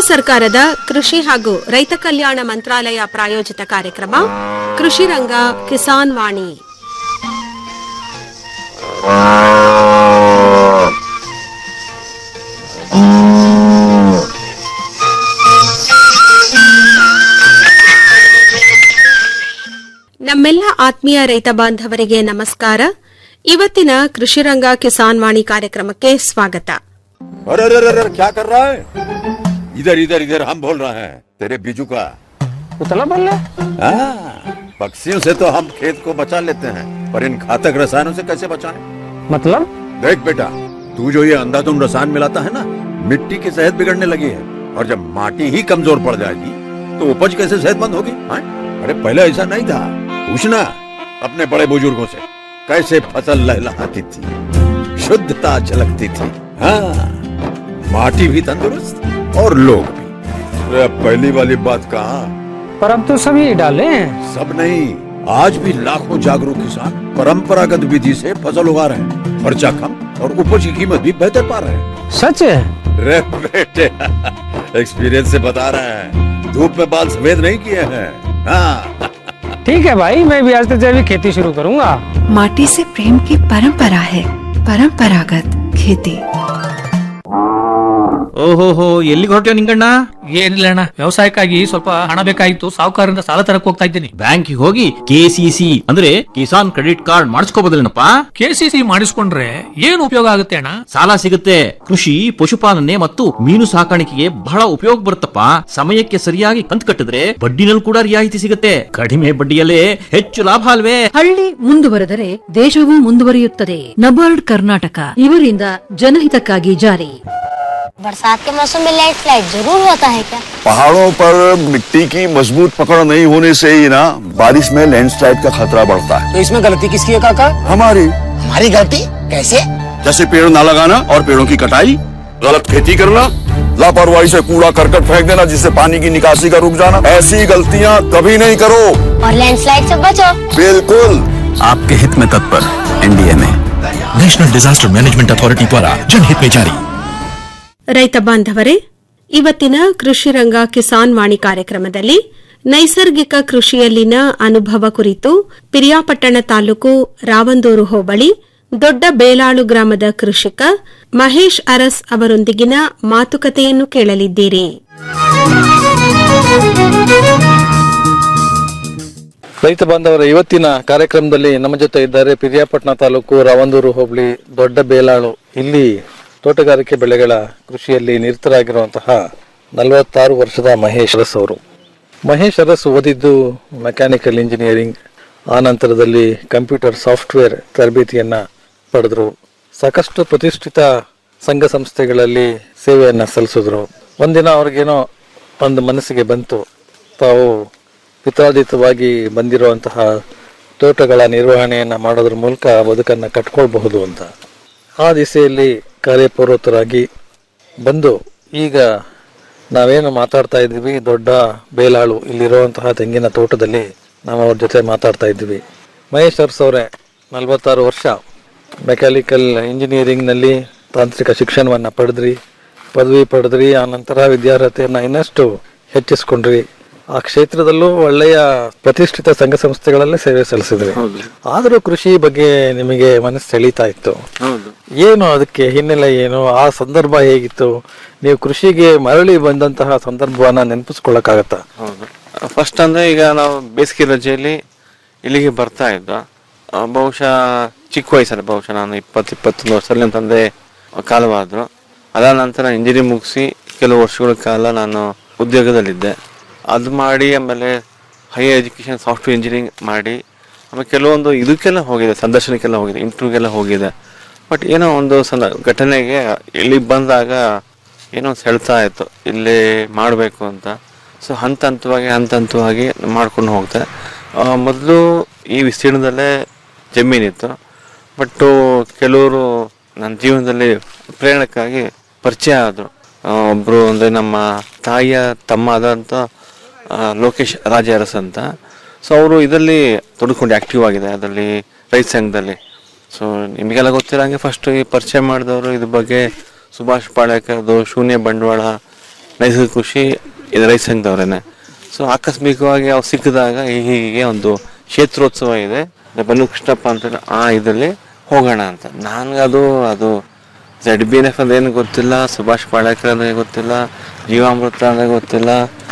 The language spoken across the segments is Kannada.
ಸರ್ಕಾರದ ಕೃಷಿ ಹಾಗೂ ರೈತ ಕಲ್ಯಾಣ ಮಂತ್ರಾಲಯ ಪ್ರಾಯೋಜಿತ ಕಾರ್ಯಕ್ರಮ ಕೃಷಿ ರಂಗ ಕಿಸಾನ್ ವಾಣಿ ನಮ್ಮೆಲ್ಲ ಆತ್ಮೀಯ ರೈತ ಬಾಂಧವರಿಗೆ ನಮಸ್ಕಾರ ಇವತ್ತಿನ ಕೃಷಿ ರಂಗ ಕಿಸಾನ್ ವಾಣಿ ಕಾರ್ಯಕ್ರಮಕ್ಕೆ ಸ್ವಾಗತ अरे अरे अरे अरे, क्या कर रहा है इधर इधर इधर हम बोल रहे हैं तेरे बीजू का उतला बोल रहा हाँ, पक्षियों से तो हम खेत को बचा लेते हैं पर इन घातक रसायनों से कैसे बचाएं? मतलब देख बेटा तू जो ये अंधाधुंध रसायन मिलाता है ना मिट्टी की सेहत बिगड़ने लगी है और जब माटी ही कमजोर पड़ जाएगी तो उपज कैसे सेहतमंद होगी हाँ? अरे पहले ऐसा नहीं था पूछना अपने बड़े बुजुर्गों से कैसे फसल लहलहाती थी शुद्धता झलकती थी हाँ माटी भी तंदुरुस्त और लोग भी अरे अब पहली वाली बात कहा पर अब तो सभी डाले हैं सब नहीं आज भी लाखों जागरूक किसान परंपरागत विधि से फसल उगा रहे हैं खर्चा कम और उपज की कीमत भी बेहतर पा रहे हैं सच है रे बेटे एक्सपीरियंस से बता रहे हैं धूप में बाल सफेद नहीं किए हैं हाँ ठीक है भाई मैं भी आज से जैविक खेती शुरू करूंगा माटी से प्रेम की परंपरा है परंपरागत खेती ಓಹೋಹೋ ಎಲ್ಲಿಗೆ ಹೊರಟ್ಯೋ ನಿಂಗಣ್ಣ ಏನಿಲ್ಲ ಅಣ್ಣ ವ್ಯವಸಾಯಕ್ಕಾಗಿ ಸ್ವಲ್ಪ ಹಣ ಬೇಕಾಗಿತ್ತು ಸಾಹುಕಾರರಿಂದ ಸಾಲ ತರಕ್ ಹೋಗ್ತಾ ಇದ್ದೀನಿ ಬ್ಯಾಂಕಿಗೆ ಹೋಗಿ ಕೆಸಿಸಿ ಅಂದ್ರೆ ಕಿಸಾನ್ ಕ್ರೆಡಿಟ್ ಕಾರ್ಡ್ ಮಾಡಿಸ್ಕೋಬೋದಿಲ್ಲನಪ್ಪ ಕೆಸಿಸಿ ಮಾಡಿಸ್ಕೊಂಡ್ರೆ ಏನ್ ಉಪಯೋಗ ಆಗುತ್ತೆ ಅಣ್ಣ ಸಾಲ ಸಿಗುತ್ತೆ ಕೃಷಿ ಪಶುಪಾಲನೆ ಮತ್ತು ಮೀನು ಸಾಕಾಣಿಕೆಗೆ ಬಹಳ ಉಪಯೋಗ ಬರುತ್ತಪ್ಪ ಸಮಯಕ್ಕೆ ಸರಿಯಾಗಿ ಕಂತು ಕಟ್ಟಿದ್ರೆ ಬಡ್ಡಿನಲ್ಲಿ ಕೂಡ ರಿಯಾಯಿತಿ ಸಿಗುತ್ತೆ ಕಡಿಮೆ ಬಡ್ಡಿಯಲ್ಲೇ ಹೆಚ್ಚು ಲಾಭ ಅಲ್ವೇ ಹಳ್ಳಿ ಮುಂದುವರೆದರೆ ದೇಶವೂ ಮುಂದುವರಿಯುತ್ತದೆ ನಬಾರ್ಡ್ ಕರ್ನಾಟಕ ಇವರಿಂದ ಜನಹಿತಕ್ಕಾಗಿ ಜಾರಿ बरसात के मौसम में लाइट फ्लाइट जरूर होता है क्या पहाड़ों पर मिट्टी की मजबूत पकड़ नहीं होने से ही ना बारिश में लैंडस्लाइड का खतरा बढ़ता है तो इसमें गलती किसकी है काका हमारी हमारी गलती कैसे जैसे पेड़ ना लगाना और पेड़ों की कटाई गलत खेती करना लापरवाही से कूड़ा करकट फेंक देना जिससे पानी की निकासी का रुक जाना ऐसी गलतियाँ कभी नहीं करो और लैंडस्लाइड से बचो बिल्कुल आपके हित में तत्पर एनडीए में नेशनल डिजास्टर मैनेजमेंट अथॉरिटी द्वारा जनहित में जारी ರೈತ ಬಾಂಧವರೇ ಇವತ್ತಿನ ಕೃಷಿ ರಂಗ ಕಿಸಾನ್ ವಾಣಿ ಕಾರ್ಯಕ್ರಮದಲ್ಲಿ ನೈಸರ್ಗಿಕ ಕೃಷಿಯಲ್ಲಿನ ಅನುಭವ ಕುರಿತು ಪಿರಿಯಾಪಟ್ಟಣ ತಾಲೂಕು ರಾವಂದೂರು ಹೋಬಳಿ ದೊಡ್ಡ ಬೇಲಾಳು ಗ್ರಾಮದ ಕೃಷಿಕ ಮಹೇಶ್ ಅರಸ್ ಅವರೊಂದಿಗಿನ ಮಾತುಕತೆಯನ್ನು ಕೇಳಲಿದ್ದೀರಿ ರೈತ ಬಾಂಧವರ ಇವತ್ತಿನ ಕಾರ್ಯಕ್ರಮದಲ್ಲಿ ನಮ್ಮ ಜೊತೆ ಇದ್ದಾರೆ ಪಿರಿಯಾಪಟ್ಟಣ ತಾಲೂಕು ರಾವಂದೂರು ಹೋಬಳಿ ದೊಡ್ಡ ಬೇಲಾಳು ಇಲ್ಲಿ ತೋಟಗಾರಿಕೆ ಬೆಳೆಗಳ ಕೃಷಿಯಲ್ಲಿ ನಿರತರಾಗಿರುವಂತಹ ನಲವತ್ತಾರು ವರ್ಷದ ಮಹೇಶ್ ಅರಸ್ ಅವರು ಮಹೇಶ್ ಅರಸ್ ಓದಿದ್ದು ಮೆಕ್ಯಾನಿಕಲ್ ಇಂಜಿನಿಯರಿಂಗ್ ಆ ನಂತರದಲ್ಲಿ ಕಂಪ್ಯೂಟರ್ ಸಾಫ್ಟ್ವೇರ್ ತರಬೇತಿಯನ್ನ ಪಡೆದ್ರು ಸಾಕಷ್ಟು ಪ್ರತಿಷ್ಠಿತ ಸಂಘ ಸಂಸ್ಥೆಗಳಲ್ಲಿ ಸೇವೆಯನ್ನ ಸಲ್ಲಿಸಿದ್ರು ಒಂದಿನ ಅವ್ರಿಗೇನೋ ಒಂದು ಮನಸ್ಸಿಗೆ ಬಂತು ತಾವು ಪಿತ್ರಾರ್ಜಿತವಾಗಿ ಬಂದಿರುವಂತಹ ತೋಟಗಳ ನಿರ್ವಹಣೆಯನ್ನ ಮಾಡೋದ್ರ ಮೂಲಕ ಬದುಕನ್ನ ಕಟ್ಕೊಳ್ಬಹುದು ಅಂತ ಆ ದಿಸೆಯಲ್ಲಿ ಕಾರ್ಯಪ್ರವೃತ್ತರಾಗಿ ಬಂದು ಈಗ ನಾವೇನು ಮಾತಾಡ್ತಾ ಇದ್ದೀವಿ ದೊಡ್ಡ ಬೇಲಾಳು ಇಲ್ಲಿರುವಂತಹ ತೆಂಗಿನ ತೋಟದಲ್ಲಿ ನಾವು ಅವ್ರ ಜೊತೆ ಮಾತಾಡ್ತಾ ಇದ್ದೀವಿ ಮಹೇಶ್ ಅರ್ಸ್ ಅವರೇ ನಲವತ್ತಾರು ವರ್ಷ ಮೆಕ್ಯಾನಿಕಲ್ ಇಂಜಿನಿಯರಿಂಗ್ನಲ್ಲಿ ತಾಂತ್ರಿಕ ಶಿಕ್ಷಣವನ್ನು ಪಡೆದ್ರಿ ಪದವಿ ಪಡೆದ್ರಿ ಆ ನಂತರ ವಿದ್ಯಾರ್ಹತೆಯನ್ನು ಇನ್ನಷ್ಟು ಹೆಚ್ಚಿಸ್ಕೊಂಡ್ರಿ ಆ ಕ್ಷೇತ್ರದಲ್ಲೂ ಒಳ್ಳೆಯ ಪ್ರತಿಷ್ಠಿತ ಸಂಘ ಸಂಸ್ಥೆಗಳಲ್ಲಿ ಸೇವೆ ಸಲ್ಲಿಸಿದ್ರಿ ಆದರೂ ಕೃಷಿ ಬಗ್ಗೆ ನಿಮಗೆ ಮನಸ್ಸು ಸೆಳೀತಾ ಇತ್ತು ಏನು ಅದಕ್ಕೆ ಹಿನ್ನೆಲೆ ಏನು ಆ ಸಂದರ್ಭ ಹೇಗಿತ್ತು ನೀವು ಕೃಷಿಗೆ ಮರಳಿ ಬಂದಂತಹ ಸಂದರ್ಭವನ್ನ ನೆನಪಿಸ್ಕೊಳ್ಳಕ್ಕಾಗತ್ತಾ ಹೌದು ಫಸ್ಟ್ ಅಂದ್ರೆ ಈಗ ನಾವು ಬೇಸಿಗೆ ರಜೆಯಲ್ಲಿ ಇಲ್ಲಿಗೆ ಬರ್ತಾ ಇದ್ದ ಆ, ಬಹುಶಃ ಚಿಕ್ಕ ವಯಸ್ಸಲ್ಲಿ ಬಹುಶಃ ನಾನು ಇಪ್ಪತ್ತು ಇಪ್ಪತ್ತೊಂದು ವರ್ಷದಲ್ಲಿ ನನ್ನ ತಂದೆ ಕಾಲವಾದ್ರು ಅದಾದ ನಂತರ ಇಂಜಿನಿಯರಿಂಗ್ ಮುಗಿಸಿ ಕೆಲವು ವರ್ಷಗಳ ಕಾಲ ನಾನು ಉದ್ಯೋಗದಲ್ಲಿದ್ದೆ ಅದು ಮಾಡಿ ಆಮೇಲೆ ಹೈಯರ್ ಎಜುಕೇಷನ್ ಸಾಫ್ಟ್ವೇರ್ ಇಂಜಿನಿಯರಿಂಗ್ ಮಾಡಿ ಆಮೇಲೆ ಕೆಲವೊಂದು ಇದಕ್ಕೆಲ್ಲ ಹೋಗಿದೆ ಸಂದರ್ಶನಕ್ಕೆಲ್ಲ ಹೋಗಿದೆ ಇಂಟರ್ವ್ಯೂಗೆಲ್ಲ ಹೋಗಿದೆ ಬಟ್ ಏನೋ ಒಂದು ಸಂದ ಘಟನೆಗೆ ಇಲ್ಲಿಗೆ ಬಂದಾಗ ಏನೋ ಒಂದು ಸೆಳ್ತಾ ಇತ್ತು ಇಲ್ಲಿ ಮಾಡಬೇಕು ಅಂತ ಸೊ ಹಂತ ಹಂತವಾಗಿ ಹಂತ ಹಂತವಾಗಿ ಮಾಡ್ಕೊಂಡು ಹೋಗ್ತೆ ಮೊದಲು ಈ ವಿಸ್ತೀರ್ಣದಲ್ಲೇ ಜಮೀನಿತ್ತು ಬಟ್ಟು ಕೆಲವರು ನನ್ನ ಜೀವನದಲ್ಲಿ ಪ್ರೇರಣಕ್ಕಾಗಿ ಪರಿಚಯ ಆದರು ಒಬ್ಬರು ಅಂದರೆ ನಮ್ಮ ತಾಯಿಯ ತಮ್ಮ ಆದಂಥ ಆ, ಲೋಕೇಶ್ ರಾಜ ಅರಸ್ ಅಂತ ಸೊ ಅವರು ಇದರಲ್ಲಿ ತೊಡ್ಕೊಂಡು ಆ್ಯಕ್ಟಿವ್ ಆಗಿದೆ ಅದರಲ್ಲಿ ರೈತ ಸಂಘದಲ್ಲಿ ಸೊ ನಿಮಗೆಲ್ಲ ಗೊತ್ತಿರೋ ಹಂಗೆ ಫಸ್ಟ್ ಈ ಪರಿಚಯ ಮಾಡಿದವರು ಇದ್ರ ಬಗ್ಗೆ ಸುಭಾಷ್ ಪಾಳೇಕರ್ದು ಶೂನ್ಯ ಬಂಡವಾಳ ನೈಸರ್ಗಿಕ ಕೃಷಿ ಇದು ರೈತ ಸಂಘದವ್ರೇನೆ ಸೊ ಆಕಸ್ಮಿಕವಾಗಿ ಅವ್ರು ಸಿಕ್ಕಿದಾಗ ಹೀಗೆ ಒಂದು ಕ್ಷೇತ್ರೋತ್ಸವ ಇದೆ ಬನ್ನು ಕೃಷ್ಣಪ್ಪ ಅಂತ ಆ ಇದರಲ್ಲಿ ಹೋಗೋಣ ಅಂತ ನನಗೆ ಅದು ಅದು ಜೆಡ್ ಬಿ ಎನ್ ಎಫ್ ಅಂದ್ರೆ ಏನು ಗೊತ್ತಿಲ್ಲ ಸುಭಾಷ್ ಪಾಳೇಕರ್ ಅಂದ್ರೆ ಗೊತ್ತಿಲ್ಲ ಜೀವಾಮೃತ ಅಂದ್ರೆ ಗೊತ್ತಿಲ್ಲ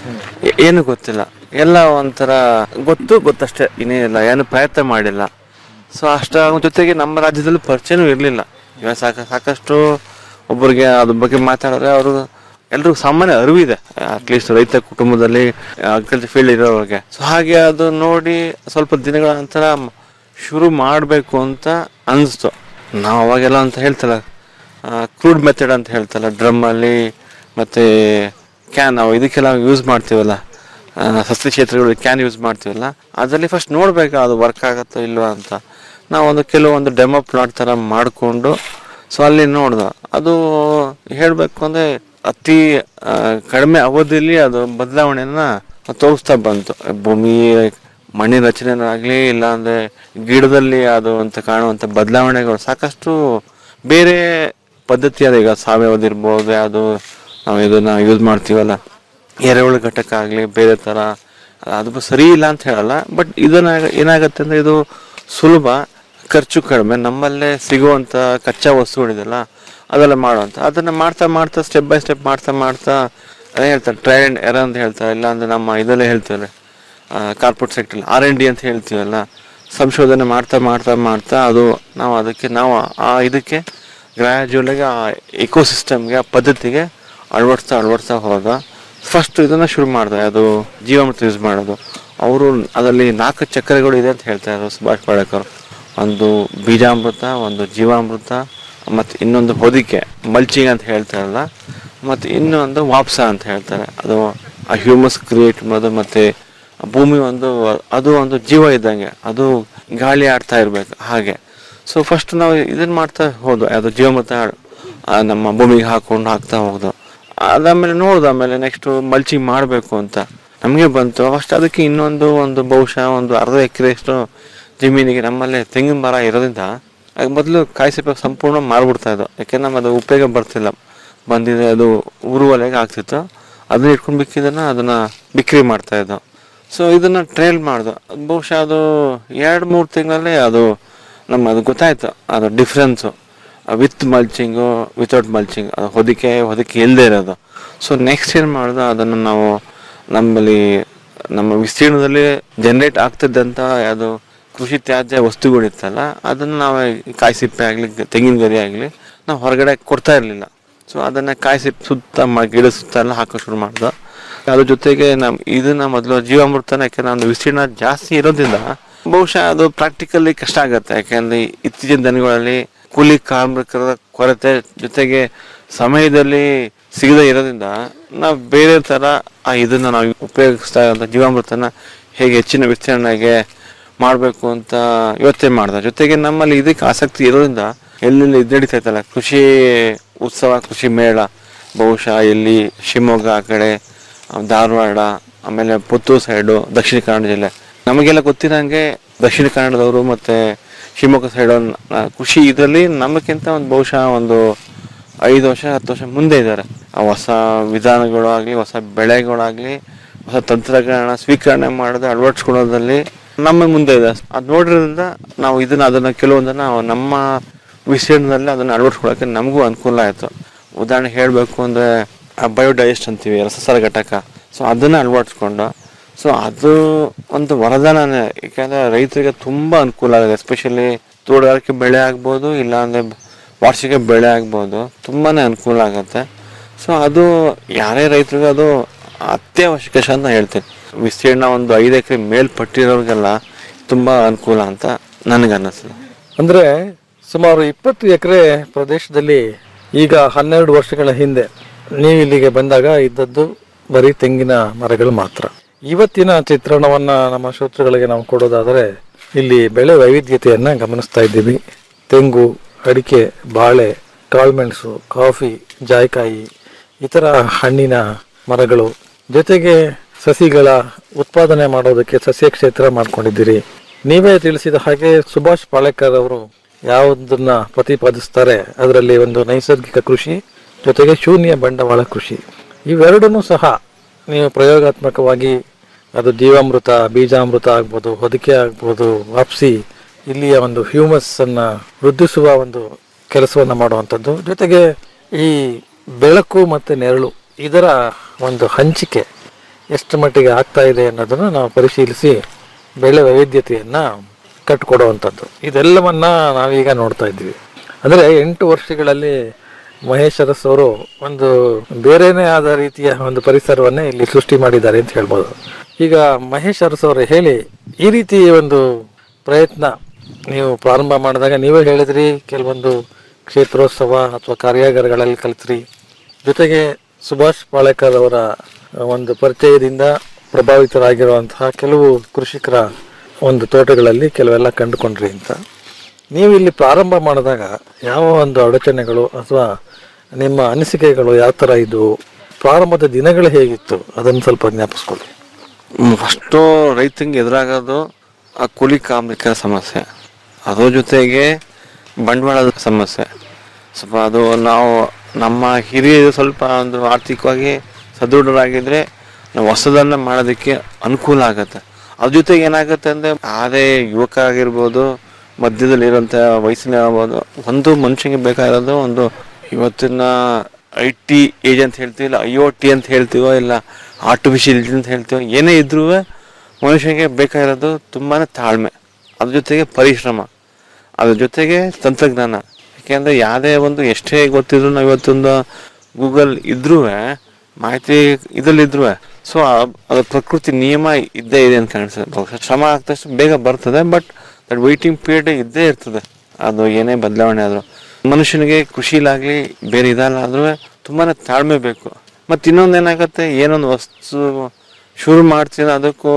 ಏ- ಏನು ಗೊತ್ತಿಲ್ಲ ಎಲ್ಲ ಒಂಥರ ಗೊತ್ತು ಗೊತ್ತಷ್ಟೇ ಇನ್ನೇನಿಲ್ಲ ಏನು ಪ್ರಯತ್ನ ಮಾಡಿಲ್ಲ ಸೊ ಅಷ್ಟ ಜೊತೆಗೆ ನಮ್ಮ ರಾಜ್ಯದಲ್ಲಿ ಪರಿಚಯನೂ ಇರಲಿಲ್ಲ ಇವಾಗ ಸಾಕ ಸಾಕಷ್ಟು ಒಬ್ಬರಿಗೆ ಅದ್ರ ಬಗ್ಗೆ ಮಾತಾಡಿದ್ರೆ ಅವರು ಎಲ್ರಿಗೂ ಸಾಮಾನ್ಯ ಅರಿವಿದೆ ಅಟ್ಲೀಸ್ಟ್ ರೈತ ಕುಟುಂಬದಲ್ಲಿ ಅಗ್ರಿಕಲ್ಚರ್ ಫೀಲ್ಡ್ ಇರೋರಿಗೆ ಸೊ ಹಾಗೆ ಅದು ನೋಡಿ ಸ್ವಲ್ಪ ದಿನಗಳ ನಂತರ ಮ್- ಶುರು ಮಾಡಬೇಕು ಅಂತ ಅನಿಸ್ತು ನಾವು ಅವಾಗೆಲ್ಲ ಅಂತ ಹೇಳ್ತಲ್ಲ ಕ್ರೂಡ್ ಮೆಥಡ್ ಅಂತ ಹೇಳ್ತಲ್ಲ ಡ್ರಮ್ಮಲ್ಲಿ ಮತ್ತು ಕ್ಯಾನ್ ನಾವು ಇದಕ್ಕೆಲ್ಲ ಯೂಸ್ ಮಾಡ್ತೀವಲ್ಲ ಆ, ಸಸ್ಯ ಕ್ಷೇತ್ರಗಳು ಕ್ಯಾನ್ ಯೂಸ್ ಮಾಡ್ತೀವಲ್ಲ ಅದರಲ್ಲಿ ಫಸ್ಟ್ ನೋಡ್ಬೇಕು ಅದು ವರ್ಕ್ ಆಗುತ್ತೋ ಇಲ್ವಾ ಅಂತ ನಾವು ಒಂದು ಕೆಲವೊಂದು ಡೆಮೋ ಪ್ಲಾಟ್ ಥರ ಮಾಡಿಕೊಂಡು ಸೊ ಅಲ್ಲಿ ನೋಡ್ದೆ ಅದು ಹೇಳಬೇಕು ಅಂದರೆ ಅತಿ ಆ, ಕಡಿಮೆ ಅವಧಿಯಲ್ಲಿ ಅದು ಬದಲಾವಣೆನ ತೋರಿಸ್ತಾ ಬಂತು ಭೂಮಿ ಮಣ್ಣಿನ ರಚನೆನಾಗಲಿ ಇಲ್ಲಾಂದರೆ ಗಿಡದಲ್ಲಿ ಅದು ಅಂತ ಕಾಣುವಂಥ ಬದಲಾವಣೆಗಳು ಸಾಕಷ್ಟು ಬೇರೆ ಪದ್ಧತಿ ಅದ ಈಗ ಸಾವಯವದಿರ್ಬೋದು ಅದು ನಾವು ಇದನ್ನ ಯೂಸ್ ಮಾಡ್ತೀವಲ್ಲ ಎರೆಹುಳು ಘಟಕ ಆಗಲಿ ಬೇರೆ ಥರ ಅದು ಸರಿ ಇಲ್ಲ ಅಂತ ಹೇಳಲ್ಲ ಬಟ್ ಇದನ್ನ ಏನಾಗುತ್ತೆ ಅಂದರೆ ಇದು ಸುಲಭ ಖರ್ಚು ಕಡಿಮೆ ನಮ್ಮಲ್ಲೇ ಸಿಗುವಂಥ ಕಚ್ಚಾ ವಸ್ತುಗಳಿದೆಯಲ್ಲ ಅದೆಲ್ಲ ಮಾಡುವಂಥ ಅದನ್ನು ಮಾಡ್ತಾ ಮಾಡ್ತಾ ಸ್ಟೆಪ್ ಬೈ ಸ್ಟೆಪ್ ಮಾಡ್ತಾ ಮಾಡ್ತಾ ಅದೇ ಹೇಳ್ತಾರೆ ಟ್ರೈ ಆ್ಯಂಡ್ ಎರ ಅಂತ ಹೇಳ್ತಾರೆ ಇಲ್ಲ ಅಂದರೆ ನಮ್ಮ ಇದಲ್ಲೇ ಹೇಳ್ತಾರೆ corporate sector R N D ಅಂತ ಹೇಳ್ತೀವಲ್ಲ ಸಂಶೋಧನೆ ಮಾಡ್ತಾ ಮಾಡ್ತಾ ಮಾಡ್ತಾ ಅದು ನಾವು ಅದಕ್ಕೆ ನಾವು ಆ ಇದಕ್ಕೆ ಗ್ರ್ಯಾಜುವಲಾಗಿ ಆ ಇಕೋಸಿಸ್ಟಮ್ಗೆ ಆ ಪದ್ಧತಿಗೆ ಅಳವಡಿಸ್ತಾ ಅಳವಡಿಸ್ತಾ ಹೋದ ಫಸ್ಟ್ ಇದನ್ನು ಶುರು ಮಾಡಿದೆ ಅದು ಜೀವಾಮೃತ ಯೂಸ್ ಮಾಡೋದು ಅವರು ಅದರಲ್ಲಿ ನಾಲ್ಕು ಚಕ್ರಗಳು ಇದೆ ಅಂತ ಹೇಳ್ತಾರೆ ಸುಭಾಷ್ ಪಾಳೇಕರ್ ಒಂದು ಬೀಜಾಮೃತ ಒಂದು ಜೀವಾಮೃತ ಮತ್ತು ಇನ್ನೊಂದು ಹೊದಿಕೆ ಮಲ್ಚಿಂಗ್ ಅಂತ ಹೇಳ್ತಾರಲ್ಲ ಮತ್ತು ಇನ್ನೊಂದು ವಾಪ್ಸ ಅಂತ ಹೇಳ್ತಾರೆ ಅದು ಆ ಹ್ಯೂಮಸ್ ಕ್ರಿಯೇಟ್ ಮಾಡೋದು ಮತ್ತು ಭೂಮಿ ಒಂದು ಅದು ಒಂದು ಜೀವ ಇದ್ದಂಗೆ ಅದು ಗಾಳಿ ಆಡ್ತಾ ಇರ್ಬೇಕು ಹಾಗೆ ಸೊ ಫಸ್ಟ್ ನಾವು ಇದನ್ನ ಮಾಡ್ತಾ ಹೋದ್ವು ಅದು ಜೀವಮೃತ ಆ, ನಮ್ಮ ಭೂಮಿಗೆ ಹಾಕೊಂಡು ಹಾಕ್ತಾ ಹೋಗ್ದು ಅದಾದ್ಮೇಲೆ ನೋಡ್ದು ಆಮೇಲೆ ನೆಕ್ಸ್ಟ್ ಮಲ್ಚಿಂಗ್ ಮಾಡಬೇಕು ಅಂತ ನಮಗೆ ಬಂತು ಫಸ್ಟ್ ಅದಕ್ಕೆ ಇನ್ನೊಂದು ಒಂದು ಬಹುಶಃ ಒಂದು ಅರ್ಧ ಎಕರೆಯಷ್ಟು ಜಮೀನಿಗೆ ನಮ್ಮಲ್ಲಿ ತೆಂಗಿನ ಮರ ಇರೋದ್ರಿಂದ ಆಗ ಮೊದಲು ಕಾಯಿ ಸಿಪ್ಪೆ ಸಂಪೂರ್ಣ ಮಾರ್ಬಿಡ್ತಾ ಇದ್ದೋ ಯಾಕೆಂದ್ರೆ ನಮ್ಗೆ ಅದು ಉಪಯೋಗ ಬರ್ತಿಲ್ಲ ಬಂದಿದೆ ಅದು ಉರುವಲೆಗೆ ಆಗ್ತಿತ್ತು ಅದನ್ನ ಇಟ್ಕೊಂಡು ಬಿಕ್ಕಿದ್ದನ್ನ ಅದನ್ನ ಬಿಕ್ರಿ ಮಾಡ್ತಾ ಇದ್ದೋ ಸೊ ಇದನ್ನ ಟ್ರಯಲ್ ಮಾಡ್ದು ಬಹುಶಃ ಅದು ಎರಡು ಮೂರು ತಿಂಗಳಲ್ಲೇ ಅದು ನಮ್ಮ ಅದು ಗೊತ್ತಾಯ್ತು ಅದು difference with mulching without mulching ಅದು ಹೊದಿಕೆ ಹೊದಿಕೆ ಇಲ್ಲದೆ ಇರೋದು ಸೊ ನೆಕ್ಸ್ಟ್ ಏನು ಮಾಡೋದು ಅದನ್ನು ನಾವು ನಮ್ಮಲ್ಲಿ ನಮ್ಮ ವಿಸ್ತೀರ್ಣದಲ್ಲಿ ಜನರೇಟ್ ಆಗ್ತಿದ್ದಂಥ ಅದು ಕೃಷಿ ತ್ಯಾಜ್ಯ ವಸ್ತುಗಳಿತ್ತಲ್ಲ ಅದನ್ನು ನಾವು ಈ ಕಾಯಿ ಸಿಪ್ಪೆ ಆಗಲಿ ತೆಂಗಿನ ಗರಿ ಆಗಲಿ ನಾವು ಹೊರಗಡೆ ಕೊಡ್ತಾ ಇರಲಿಲ್ಲ ಸೊ ಅದನ್ನು ಕಾಯಿ ಸಿಪ್ಪೆ ಸುತ್ತ ಮ- ಗಿಡ ಸುತ್ತ ಎಲ್ಲ ಹಾಕೋ ಶುರು ಮಾಡ್ದೆ ಅದ್ರ ಜೊತೆಗೆ ನಮ್ ಇದನ್ನ ಮೊದಲು ಜೀವಾಮೃತನ ಯಾಕೆಂದ್ರೆ ಒಂದು ವಿಸ್ತೀರ್ಣ ಜಾಸ್ತಿ ಇರೋದ್ರಿಂದ ಬಹುಶಃ ಅದು ಪ್ರಾಕ್ಟಿಕಲಿ ಕಷ್ಟ ಆಗುತ್ತೆ ಯಾಕೆಂದ್ರೆ ಇತ್ತೀಚಿನ ದಿನಗಳಲ್ಲಿ ಕೂಲಿ ಕಾರ್ಮಿಕರ ಕೊರತೆ ಜೊತೆಗೆ ಸಮಯದಲ್ಲಿ ಸಿಗದೆ ಇರೋದ್ರಿಂದ ನಾವು ಬೇರೆ ತರ ಆ ಇದನ್ನ ನಾವು ಉಪಯೋಗಿಸ್ತಾ ಇರುವಂತ ಜೀವಾಮೃತನ ಹೇಗೆ ಹೆಚ್ಚಿನ ವಿಸ್ತರಣೆಗೆ ಮಾಡಬೇಕು ಅಂತ ಯೋಚನೆ ಮಾಡ್ದೆ ಜೊತೆಗೆ ನಮ್ಮಲ್ಲಿ ಇದಕ್ಕೆ ಆಸಕ್ತಿ ಇರೋದ್ರಿಂದ ಎಲ್ಲೆಲ್ಲಿ ಇದು ನಡೀತಾ ಇತ್ತಲ್ಲ ಕೃಷಿ ಉತ್ಸವ ಕೃಷಿ ಮೇಳ ಬಹುಶಃ ಇಲ್ಲಿ ಶಿವಮೊಗ್ಗ ಆ ಕಡೆ ಆ, ಧಾರವಾಡ ಆಮೇಲೆ ಪುತ್ತೂರು ಸೈಡು ದಕ್ಷಿಣ ಕನ್ನಡ ಜಿಲ್ಲೆ ನಮಗೆಲ್ಲ ಗೊತ್ತಿರಂಗೆ ದಕ್ಷಿಣ ಕನ್ನಡದವರು ಮತ್ತೆ ಶಿವಮೊಗ್ಗ ಸೈಡ್ ಕೃಷಿ ಇದರಲ್ಲಿ ನಮಗಿಂತ ಒಂದು ಬಹುಶಃ ಒಂದು ಐದು ವರ್ಷ ಹತ್ತು ವರ್ಷ ಮುಂದೆ ಇದ್ದಾರೆ ಆ ಹೊಸ ವಿಧಾನಗಳು ಆಗಲಿ ಹೊಸ ಬೆಳೆಗಳಾಗಲಿ ಹೊಸ ತಂತ್ರಜ್ಞಾನ ಸ್ವೀಕರಣೆ ಮಾಡೋದು ಅಳವಡಿಸ್ಕೊಳ್ಳೋದ್ರಲ್ಲಿ ನಮ್ಮ ಮುಂದೆ ಇದೆ ಅದು ನೋಡಿರೋದ್ರಿಂದ ನಾವು ಇದನ್ನ ಅದನ್ನ ಕೆಲವೊಂದನ್ನ ನಾವು ನಮ್ಮ ವಿಷಯದಲ್ಲಿ ಅದನ್ನ ಅಳವಡಿಸ್ಕೊಳ್ಳೋಕೆ ನಮಗೂ ಅನುಕೂಲ ಆಯಿತು ಉದಾಹರಣೆ ಹೇಳಬೇಕು ಅಂದರೆ ಬಯೋಡೈಜೆಸ್ಟ್ ಅಂತೀವಿ ರಸಸಾರ ಘಟಕ ಸೊ ಅದನ್ನ ಅಳವಡಿಸ್ಕೊಂಡು ಸೊ ಅದು ಒಂದು ವರದಾನನೇ ಯಾಕಂದ್ರೆ ರೈತರಿಗೆ ತುಂಬಾ ಅನುಕೂಲ ಆಗಿದೆ ಎಸ್ಪೆಷಲಿ ತೋಟಗಾರಿಕೆ ಬೆಳೆ ಆಗ್ಬೋದು ಇಲ್ಲಾಂದ್ರೆ ವಾರ್ಷಿಕ ಬೆಳೆ ಆಗ್ಬೋದು ತುಂಬಾನೇ ಅನುಕೂಲ ಆಗುತ್ತೆ ಸೊ ಅದು ಯಾರೇ ರೈತರಿಗೆ ಅದು ಅತ್ಯವಶ್ಯಕ ಅಂತ ಹೇಳ್ತೀನಿ ವಿಸ್ತೀರ್ಣ ಒಂದು ಐದು ಎಕರೆ ಮೇಲ್ಪಟ್ಟಿರೋರಿಗೆಲ್ಲ ತುಂಬಾ ಅನುಕೂಲ ಅಂತ ನನಗೆ ಅನ್ನಿಸ್ತದೆ ಅಂದ್ರೆ ಸುಮಾರು ಇಪ್ಪತ್ತು ಎಕರೆ ಪ್ರದೇಶದಲ್ಲಿ ಈಗ ಹನ್ನೆರಡು ವರ್ಷಗಳ ಹಿಂದೆ ನೀವು ಇಲ್ಲಿಗೆ ಬಂದಾಗ ಇದ್ದದ್ದು ಬರೀ ತೆಂಗಿನ ಮರಗಳು ಮಾತ್ರ ಇವತ್ತಿನ ಚಿತ್ರಣವನ್ನ ನಮ್ಮ ಶ್ರೋತೃಗಳಿಗೆ ನಾವು ಕೊಡೋದಾದರೆ ಇಲ್ಲಿ ಬೆಳೆ ವೈವಿಧ್ಯತೆಯನ್ನ ಗಮನಿಸ್ತಾ ಇದ್ದೀವಿ ತೆಂಗು ಅಡಿಕೆ ಬಾಳೆ ಕಾಳುಮೆಣಸು ಕಾಫಿ ಜಾಯ್ಕಾಯಿ ಇತರ ಹಣ್ಣಿನ ಮರಗಳು ಜೊತೆಗೆ ಸಸಿಗಳ ಉತ್ಪಾದನೆ ಮಾಡೋದಕ್ಕೆ ಸಸ್ಯ ಕ್ಷೇತ್ರ ಮಾಡ್ಕೊಂಡಿದ್ದೀರಿ ನೀವೇ ತಿಳಿಸಿದ ಹಾಗೆ ಸುಭಾಷ್ ಪಾಳೇಕರ್ ಅವರು ಯಾವುದನ್ನ ಪ್ರತಿಪಾದಿಸ್ತಾರೆ ಅದರಲ್ಲಿ ಒಂದು ನೈಸರ್ಗಿಕ ಕೃಷಿ ಜೊತೆಗೆ ಶೂನ್ಯ ಬಂಡವಾಳ ಕೃಷಿ ಇವೆರಡನ್ನೂ ಸಹ ನೀವು ಪ್ರಯೋಗಾತ್ಮಕವಾಗಿ ಅದು ಜೀವಾಮೃತ ಬೀಜಾಮೃತ ಆಗ್ಬೋದು ಹೊದಿಕೆ ಆಗ್ಬೋದು ವಾಪ್ಸಿ ಇಲ್ಲಿಯ ಒಂದು ಹ್ಯೂಮಸ್ ಅನ್ನ ವೃದ್ಧಿಸುವ ಒಂದು ಕೆಲಸವನ್ನ ಮಾಡುವಂಥದ್ದು ಜೊತೆಗೆ ಈ ಬೆಳಕು ಮತ್ತು ನೆರಳು ಇದರ ಒಂದು ಹಂಚಿಕೆ ಎಷ್ಟು ಮಟ್ಟಿಗೆ ಆಗ್ತಾ ಇದೆ ಅನ್ನೋದನ್ನು ನಾವು ಪರಿಶೀಲಿಸಿ ಬೆಳೆ ವೈವಿಧ್ಯತೆಯನ್ನ ಕಟ್ಟಿಕೊಡುವಂಥದ್ದು ಇದೆಲ್ಲವನ್ನ ನಾವೀಗ ನೋಡ್ತಾ ಇದ್ದೀವಿ ಅಂದರೆ ಎಂಟು ವರ್ಷಗಳಲ್ಲಿ ಮಹೇಶ್ ಅರಸ್ ಅವರು ಒಂದು ಬೇರೆನೇ ಆದ ರೀತಿಯ ಒಂದು ಪರಿಸರವನ್ನೇ ಇಲ್ಲಿ ಸೃಷ್ಟಿ ಮಾಡಿದ್ದಾರೆ ಅಂತ ಹೇಳ್ಬೋದು ಈಗ ಮಹೇಶ್ ಅರಸ್ ಅವರು ಹೇಳಿ ಈ ರೀತಿ ಒಂದು ಪ್ರಯತ್ನ ನೀವು ಪ್ರಾರಂಭ ಮಾಡಿದಾಗ ನೀವೇ ಹೇಳಿದ್ರಿ ಕೆಲವೊಂದು ಕ್ಷೇತ್ರೋತ್ಸವ ಅಥವಾ ಕಾರ್ಯಾಗಾರಗಳಲ್ಲಿ ಕಲಿತ್ರಿ ಜೊತೆಗೆ ಸುಭಾಷ್ ಪಾಳೇಕರ್ ಅವರ ಒಂದು ಪರಿಚಯದಿಂದ ಪ್ರಭಾವಿತರಾಗಿರುವಂತಹ ಕೆಲವು ಕೃಷಿಕರ ಒಂದು ತೋಟಗಳಲ್ಲಿ ಕೆಲವೆಲ್ಲ ಕಂಡುಕೊಂಡ್ರಿ ಅಂತ ನೀವು ಇಲ್ಲಿ ಪ್ರಾರಂಭ ಮಾಡಿದಾಗ ಯಾವ ಒಂದು ಅಡಚಣೆಗಳು ಅಥವಾ ನಿಮ್ಮ ಅನಿಸಿಕೆಗಳು ಯಾವ ಥರ ಇದ್ವು ಪ್ರಾರಂಭದ ದಿನಗಳು ಹೇಗಿತ್ತು ಅದನ್ನು ಸ್ವಲ್ಪ ಜ್ಞಾಪಿಸ್ಕೊಳ್ಳಿ ಫಸ್ಟು ರೈತಂಗೆ ಎದುರಾಗೋದು ಆ ಕೂಲಿ ಕಾರ್ಮಿಕರ ಸಮಸ್ಯೆ ಅದ್ರ ಜೊತೆಗೆ ಬಂಡವಾಳದ ಸಮಸ್ಯೆ ಸ್ವಲ್ಪ ಅದು ನಾವು ನಮ್ಮ ಹಿರಿಯರು ಸ್ವಲ್ಪ ಒಂದು ಆರ್ಥಿಕವಾಗಿ ಸದೃಢರಾಗಿದ್ರೆ ನಾವು ಹೊಸದನ್ನ ಮಾಡೋದಕ್ಕೆ ಅನುಕೂಲ ಆಗುತ್ತೆ ಅದ್ರ ಜೊತೆಗೆ ಏನಾಗುತ್ತೆ ಅಂದರೆ ಅದೇ ಯುವಕ ಆಗಿರ್ಬೋದು ಮಧ್ಯದಲ್ಲಿ ಇರೋಂಥ ವಯಸ್ಸಿನ ಆಗ್ಬೋದು ಒಂದು ಮನುಷ್ಯನಿಗೆ ಬೇಕಾಗಿರೋದು ಒಂದು ಇವತ್ತಿನ ಐ ಟಿ ಏಜ್ ಅಂತ ಹೇಳ್ತೀವಿ ಇಲ್ಲ ಐ ಒ ಟಿ ಅಂತ ಹೇಳ್ತೀವೋ ಇಲ್ಲ ಆರ್ಟಿಫಿಷಿಯಲ್ ಅಂತ ಹೇಳ್ತೀವೋ ಏನೇ ಇದ್ರೂ ಮನುಷ್ಯನಿಗೆ ಬೇಕಾಗಿರೋದು ತುಂಬಾ ತಾಳ್ಮೆ ಅದ್ರ ಜೊತೆಗೆ ಪರಿಶ್ರಮ ಅದ್ರ ಜೊತೆಗೆ ತಂತ್ರಜ್ಞಾನ ಯಾಕೆಂದರೆ ಯಾವುದೇ ಒಂದು ಎಷ್ಟೇ ಗೊತ್ತಿದ್ರು ನಾವು ಇವತ್ತೊಂದು ಗೂಗಲ್ ಇದ್ರೂ ಮಾಹಿತಿ ಇದರಲ್ಲಿದ್ರೂ ಸೊ ಅದು ಪ್ರಕೃತಿ ನಿಯಮ ಇದ್ದೇ ಇದೆ ಅಂತ ಕಾಣಿಸ್ತದೆ ಬಹುಶಃ ಶ್ರಮ ಆಗ್ತಷ್ಟು ಬೇಗ ಬರ್ತದೆ ಬಟ್ ದಟ್ ವೈಟಿಂಗ್ ಪೀರಿಯಡ್ ಇದ್ದೇ ಇರ್ತದೆ ಅದು ಏನೇ ಬದಲಾವಣೆ ಆದರೂ ಮನುಷ್ಯನಿಗೆ ಖುಷಿಲಾಗಲಿ ಬೇರೆ ಇದಲ್ಲಾದ್ರೂ ತುಂಬಾ ತಾಳ್ಮೆ ಬೇಕು ಮತ್ತು ಇನ್ನೊಂದು ಏನಾಗುತ್ತೆ ಏನೊಂದು ವಸ್ತು ಶುರು ಮಾಡ್ತೀನಿ ಅದಕ್ಕೂ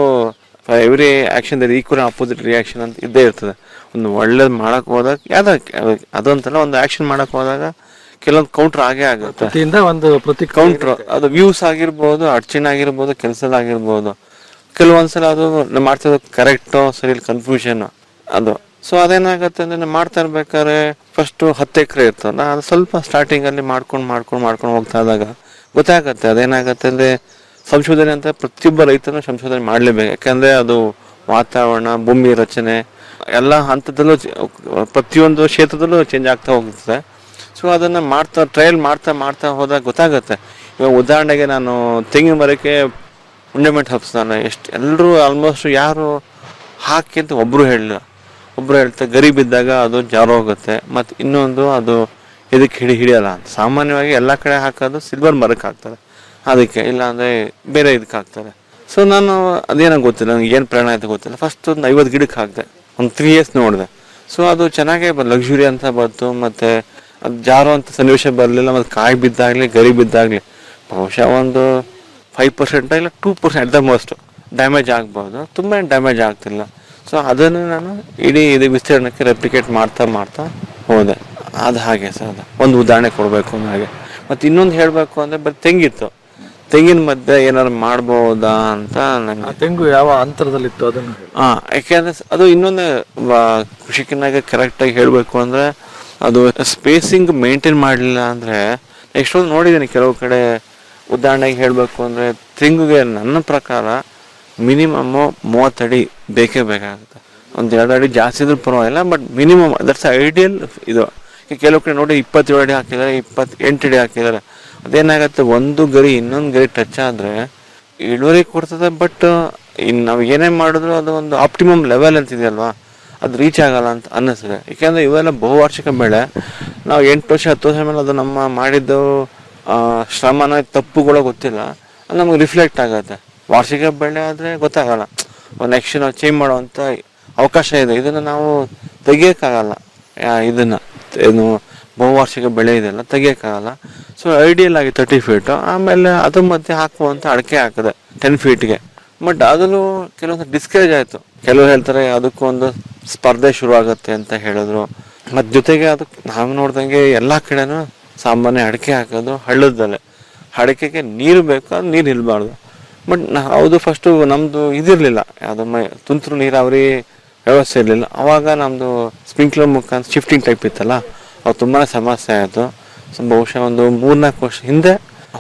every action there equal opposite reaction ಅಂತ ಇದ್ದೇ ಇರ್ತದೆ ಒಂದು ಒಳ್ಳೇದು ಮಾಡಕ್ಕೆ ಹೋದಾಗ ಯಾವ್ದಕ್ಕೆ ಅದಂತಲ್ಲ ಒಂದು ಆ್ಯಕ್ಷನ್ ಮಾಡಕ್ಕೆ ಹೋದಾಗ ಕೆಲವೊಂದು ಕೌಂಟ್ರ್ ಆಗೇ ಆಗುತ್ತೆ ಪ್ರತಿಯಿಂದ ಒಂದು ಪ್ರತಿ ಕೌಂಟ್ರ್ ಅದು ವ್ಯೂಸ್ ಆಗಿರ್ಬೋದು ಅಡಚಣೆ ಆಗಿರ್ಬೋದು ಕೆಲಸದಾಗಿರ್ಬೋದು ಕೆಲವೊಂದ್ಸಲ ಅದು ನಾವು ಮಾಡ್ತಿರೋದು ಕರೆಕ್ಟು ಸರಿ ಕನ್ಫ್ಯೂಷನ್ ಅದು ಸೊ ಅದೇನಾಗುತ್ತೆ ಅಂದ್ರೆ ನಾವು ಮಾಡ್ತಾ ಇರ್ಬೇಕಾದ್ರೆ ಫಸ್ಟ್ ಹತ್ತು ಎಕರೆ ಇರ್ತಲ್ಲ ಅದು ಸ್ವಲ್ಪ ಸ್ಟಾರ್ಟಿಂಗ್ ಅಲ್ಲಿ ಮಾಡ್ಕೊಂಡು ಮಾಡ್ಕೊಂಡು ಮಾಡ್ಕೊಂಡು ಹೋಗ್ತಾ ಇದ್ದಾಗ ಗೊತ್ತಾಗತ್ತೆ ಅದೇನಾಗತ್ತೆ ಅಂದ್ರೆ ಸಂಶೋಧನೆ ಅಂತ ಪ್ರತಿಯೊಬ್ಬ ರೈತನು ಸಂಶೋಧನೆ ಮಾಡಲೇಬೇಕು ಯಾಕಂದ್ರೆ ಅದು ವಾತಾವರಣ ಭೂಮಿ ರಚನೆ ಎಲ್ಲ ಹಂತದಲ್ಲೂ ಚ- ಪ್ರತಿಯೊಂದು ಕ್ಷೇತ್ರದಲ್ಲೂ ಚೇಂಜ್ ಆಗ್ತಾ ಹೋಗ್ತದೆ ಸೊ ಅದನ್ನ ಮಾಡ್ತಾ ಟ್ರಯಲ್ ಮಾಡ್ತಾ ಮಾಡ್ತಾ ಹೋದಾಗ ಗೊತ್ತಾಗತ್ತೆ ಇವಾಗ ಉದಾಹರಣೆಗೆ ನಾನು ತೆಂಗಿನ ಮರಕ್ಕೆ ಉಂಡೆಮೆಂಟ್ ಹಬ್ಸ್ತಾನೆ ಎಷ್ಟು ಎಲ್ಲರೂ ಆಲ್ಮೋಸ್ಟ್ ಯಾರು ಹಾಕಿ ಅಂತ ಒಬ್ರು ಹೇಳಿಲ್ಲ ಒಬ್ರು ಹೇಳ್ತಾರೆ ಗರಿ ಬಿದ್ದಾಗ ಅದು ಜಾರು ಹೋಗುತ್ತೆ ಮತ್ತು ಇನ್ನೊಂದು ಅದು ಇದಕ್ಕೆ ಹಿಡಿ ಹಿಡಿಯಲ್ಲ ಅಂತ ಸಾಮಾನ್ಯವಾಗಿ ಎಲ್ಲ ಕಡೆ ಹಾಕೋದು ಸಿಲ್ವರ್ ಮರಕ್ಕೆ ಹಾಕ್ತಾರೆ ಅದಕ್ಕೆ ಇಲ್ಲಾಂದ್ರೆ ಬೇರೆ ಇದಕ್ಕೆ ಹಾಕ್ತಾರೆ ಸೊ ನಾನು ಅದೇನೋ ಗೊತ್ತಿಲ್ಲ ನನಗೆ ಏನು ಪ್ರೇರಣೆ ಆಯ್ತು ಗೊತ್ತಿಲ್ಲ ಫಸ್ಟ್ ಒಂದು ಐವತ್ತು ಗಿಡಕ್ಕೆ ಹಾಕಿದೆ ಒಂದು ತ್ರೀ ಇಯರ್ಸ್ ನೋಡಿದೆ ಸೊ ಅದು ಚೆನ್ನಾಗೇ ಲಕ್ಸುರಿ ಅಂತ ಬಂತು ಮತ್ತು ಅದು ಜಾರೋ ಅಂತ ಸನ್ನಿವೇಶ ಬರಲಿಲ್ಲ ಮತ್ತು ಕಾಯಿ ಬಿದ್ದಾಗಲಿ ಗರಿ ಬಿದ್ದಾಗಲಿ ಬಹುಶಃ ಒಂದು ಫೈವ್ ಪರ್ಸೆಂಟ್ ಇಲ್ಲ two percent at the most damage ಆಗ್ಬೋದು ತುಂಬ ಏನು ಡ್ಯಾಮೇಜ್ ಆಗ್ತಿಲ್ಲ ಸೊ ಅದನ್ನು ನಾನು ಇಡೀ ಇದು ವಿಸ್ತೀರ್ಣಕ್ಕೆ ರೆಪ್ಲಿಕೇಟ್ ಮಾಡ್ತಾ ಮಾಡ್ತಾ ಹೋದೆ ಅದು ಹಾಗೆ ಸರ್ ಅದು ಒಂದು ಉದಾಹರಣೆ ಕೊಡಬೇಕು ಹಾಗೆ ಮತ್ತು ಇನ್ನೊಂದು ಹೇಳಬೇಕು ಅಂದರೆ ಬರೀ ತೆಂಗಿತ್ತು ತೆಂಗಿನ ಮಧ್ಯೆ ಏನಾದ್ರು ಮಾಡ್ಬೋದಾ ಅಂತ ನನಗೆ ತೆಂಗು ಯಾವ ಅಂತರದಲ್ಲಿತ್ತು ಅದನ್ನು ಹೇಳಿ. ಹಾ ಯಾಕೆಂದ್ರೆ ಸ- ಅದು ಇನ್ನೊಂದು ವ- ಕೃಷಿಕನಾಗ ಕರೆಕ್ಟಾಗಿ ಹೇಳಬೇಕು ಅಂದ್ರೆ ಅದು ಸ್ಪೇಸಿಂಗ್ ಮೇಂಟೈನ್ ಮಾಡಲಿಲ್ಲ ಅಂದ್ರೆ ಎಷ್ಟೊಂದು ನೋಡಿದ್ದೀನಿ ಕೆಲವು ಕಡೆ ಉದಾಹರಣೆಗೆ ಹೇಳಬೇಕು ಅಂದ್ರೆ ತೆಂಗುಗೆ ನನ್ನ ಪ್ರಕಾರ ಮಿನಿಮಮ್ ಮೂವತ್ತಡಿ ಬೇಕೇ ಬೇಕಾಗುತ್ತೆ ಒಂದು ಎರಡು ಅಡಿ ಜಾಸ್ತಿ ಇದ್ರೂ ಪರವಾಗಿಲ್ಲ ಬಟ್ ಮಿನಿಮಮ್ ದಟ್ಸ್ ಐಡಿಯಲ್ ಇದು ಈಗ ಕೆಲವು ಕಡೆ ನೋಡಿ ಇಪ್ಪತ್ತೇಳು ಅಡಿ ಹಾಕಿದ್ದಾರೆ ಇಪ್ಪತ್ತು ಎಂಟು ಅಡಿ ಹಾಕಿದ್ದಾರೆ ಅದೇನಾಗುತ್ತೆ ಒಂದು ಗರಿ ಇನ್ನೊಂದು ಗರಿ ಟಚ್ ಆದರೆ ಇಳುವರಿ ಕೊಡ್ತದೆ ಬಟ್ ಇನ್ನು ನಾವು ಏನೇ ಮಾಡಿದ್ರು ಅದು ಒಂದು ಆಪ್ಟಿಮಮ್ ಲೆವೆಲ್ ಅಂತಿದೆಯಲ್ವಾ ಅದು ರೀಚ್ ಆಗಲ್ಲ ಅಂತ ಅನ್ನಿಸ್ತದೆ ಏಕೆಂದರೆ ಇವೆಲ್ಲ ಬಹುವಾರ್ಷಿಕ ಬೆಳೆ ನಾವು ಎಂಟು ವರ್ಷ ಹತ್ತು ವರ್ಷ ಮೇಲೆ ಅದು ನಮ್ಮ ಮಾಡಿದ್ದು ಆ, ಶ್ರಮನ ತಪ್ಪುಗಳು ಗೊತ್ತಿಲ್ಲ ಅದು ನಮಗೆ ರಿಫ್ಲೆಕ್ಟ್ ಆಗುತ್ತೆ ವಾರ್ಷಿಕ ಬೆಳೆ ಆದರೆ ಗೊತ್ತಾಗಲ್ಲ ನೆಕ್ಸ್ಟ್ ನಾವು ಚೇಂಜ್ ಮಾಡುವಂಥ ಅವಕಾಶ ಇದೆ ಇದನ್ನು ನಾವು ತೆಗಿಯೋಕ್ಕಾಗಲ್ಲ ಯಾ- ಇದನ್ನ ಏನು ಬಹುವಾರ್ಷಿಕ ಬೆಳೆ ಇದೆಲ್ಲ ತೆಗಿಯೋಕ್ಕಾಗಲ್ಲ ಸೊ ಐಡಿಯಲ್ ಆಗಿ ತರ್ಟಿ ಫೀಟು ಆಮೇಲೆ ಅದ್ರ ಮಧ್ಯೆ ಹಾಕುವಂಥ ಅಡಿಕೆ ಹಾಕಿದೆ ಟೆನ್ ಫೀಟ್ಗೆ ಬಟ್ ಅದನ್ನು ಕೆಲವೊಂದು ಡಿಸ್ಕರೇಜ್ ಆಯಿತು ಕೆಲವರು ಹೇಳ್ತಾರೆ ಅದಕ್ಕೂ ಒಂದು ಸ್ಪರ್ಧೆ ಶುರು ಆಗುತ್ತೆ ಅಂತ ಹೇಳಿದ್ರು ಮತ್ತು ಜೊತೆಗೆ ಅದಕ್ಕೆ ನಾವು ನೋಡ್ದಂಗೆ ಎಲ್ಲ ಕಡೆನೂ ಸಾಮಾನ್ಯ ಅಡಿಕೆ ಹಾಕೋದು ಹಳ್ಳದಲ್ಲೇ ಅಡಿಕೆಗೆ ನೀರು ಬೇಕು ಅದು ನೀರು ನಿಲ್ಬಾರ್ದು ಬಟ್ ಹೌದು ಫಸ್ಟು ನಮ್ಮದು ಇದಿರಲಿಲ್ಲ ಯಾವುದು ಮೈ ತುಂತುರು ನೀರಾವರಿ ವ್ಯವಸ್ಥೆ ಇರಲಿಲ್ಲ ಅವಾಗ ನಮ್ಮದು ಸ್ಪ್ರಿಂಕ್ಲರ್ ಮುಖಾಂತರ ಶಿಫ್ಟಿಂಗ್ ಟೈಪ್ ಇತ್ತಲ್ಲ ಅದು ತುಂಬಾ ಸಮಸ್ಯೆ ಆಯಿತು ಸೊ ಬಹುಶಃ ಒಂದು ಮೂರ್ನಾಲ್ಕು ವರ್ಷ ಹಿಂದೆ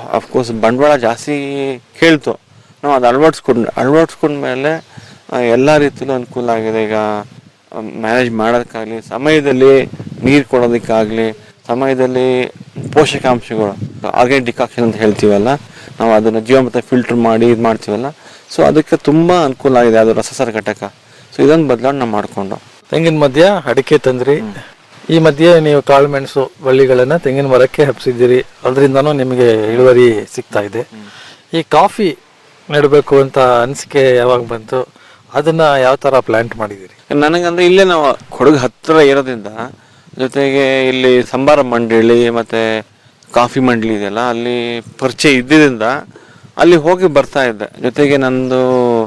ಅಫ್ಕೋರ್ಸ್ ಬಂಡವಾಳ ಜಾಸ್ತಿ ಕೇಳ್ತು ನಾವು ಅದು ಅಳವಡಿಸ್ಕೊಂಡು ಅಳವಡಿಸ್ಕೊಂಡ್ಮೇಲೆ ಎಲ್ಲ ರೀತಿಲೂ ಅನುಕೂಲ ಆಗಿದೆ ಈಗ ಮ್ಯಾನೇಜ್ ಮಾಡೋದಕ್ಕಾಗಲಿ ಸಮಯದಲ್ಲಿ ನೀರು ಕೊಡೋದಕ್ಕಾಗಲಿ ಸಮಯದಲ್ಲಿ ಪೋಷಕಾಂಶಗಳು ಆರ್ಗ್ಯಾನಿಕ್ ಡಿಕಾಕ್ಷನ್ ಅಂತ ಹೇಳ್ತೀವಲ್ಲ ನಾವು ಅದನ್ನು ಜೀವಾಮೃತ ಫಿಲ್ಟರ್ ಮಾಡಿ ಇದು ಮಾಡ್ತೀವಲ್ಲ ಸೊ ಅದಕ್ಕೆ ತುಂಬ ಅನುಕೂಲ ಆಗಿದೆ ಅದು ರಸಸಾರ ಘಟಕ ಸೊ ಇದೊಂದು ಬದಲಾವಣೆ ನಾವು ಮಾಡಿಕೊಂಡು ತೆಂಗಿನ ಮಧ್ಯ ಅಡಿಕೆ ತಂದ್ರಿ ಈ ಮಧ್ಯೆ ನೀವು ಕಾಳುಮೆಣಸು ಬಳ್ಳಿಗಳನ್ನ ತೆಂಗಿನ ಮರಕ್ಕೆ ಹಬ್ಸಿದ್ದೀರಿ ಅದರಿಂದನೂ ನಿಮಗೆ ಇಳುವರಿ ಸಿಗ್ತಾ ಇದೆ ಈ ಕಾಫಿ ನೆಡಬೇಕು ಅಂತ ಅನಿಸಿಕೆ ಯಾವಾಗ ಬಂತು ಅದನ್ನ ಯಾವ ತರ ಪ್ಲಾಂಟ್ ಮಾಡಿದ್ದೀರಿ ನನಗಂದ್ರೆ ಇಲ್ಲೇ ನಾವು ಕೊಡಗು ಹತ್ತಿರ ಇರೋದ್ರಿಂದ ಜೊತೆಗೆ ಇಲ್ಲಿ ಸಂಬಾರ ಮಂಡಳಿ ಮತ್ತೆ ಕಾಫಿ ಮಂಡಳಿ ಇದೆಯಲ್ಲ ಅಲ್ಲಿ ಪರಿಚಯ ಇದ್ದಿದ್ದರಿಂದ ಅಲ್ಲಿ ಹೋಗಿ ಬರ್ತಾ ಇದ್ದೆ ಜೊತೆಗೆ ನಂದು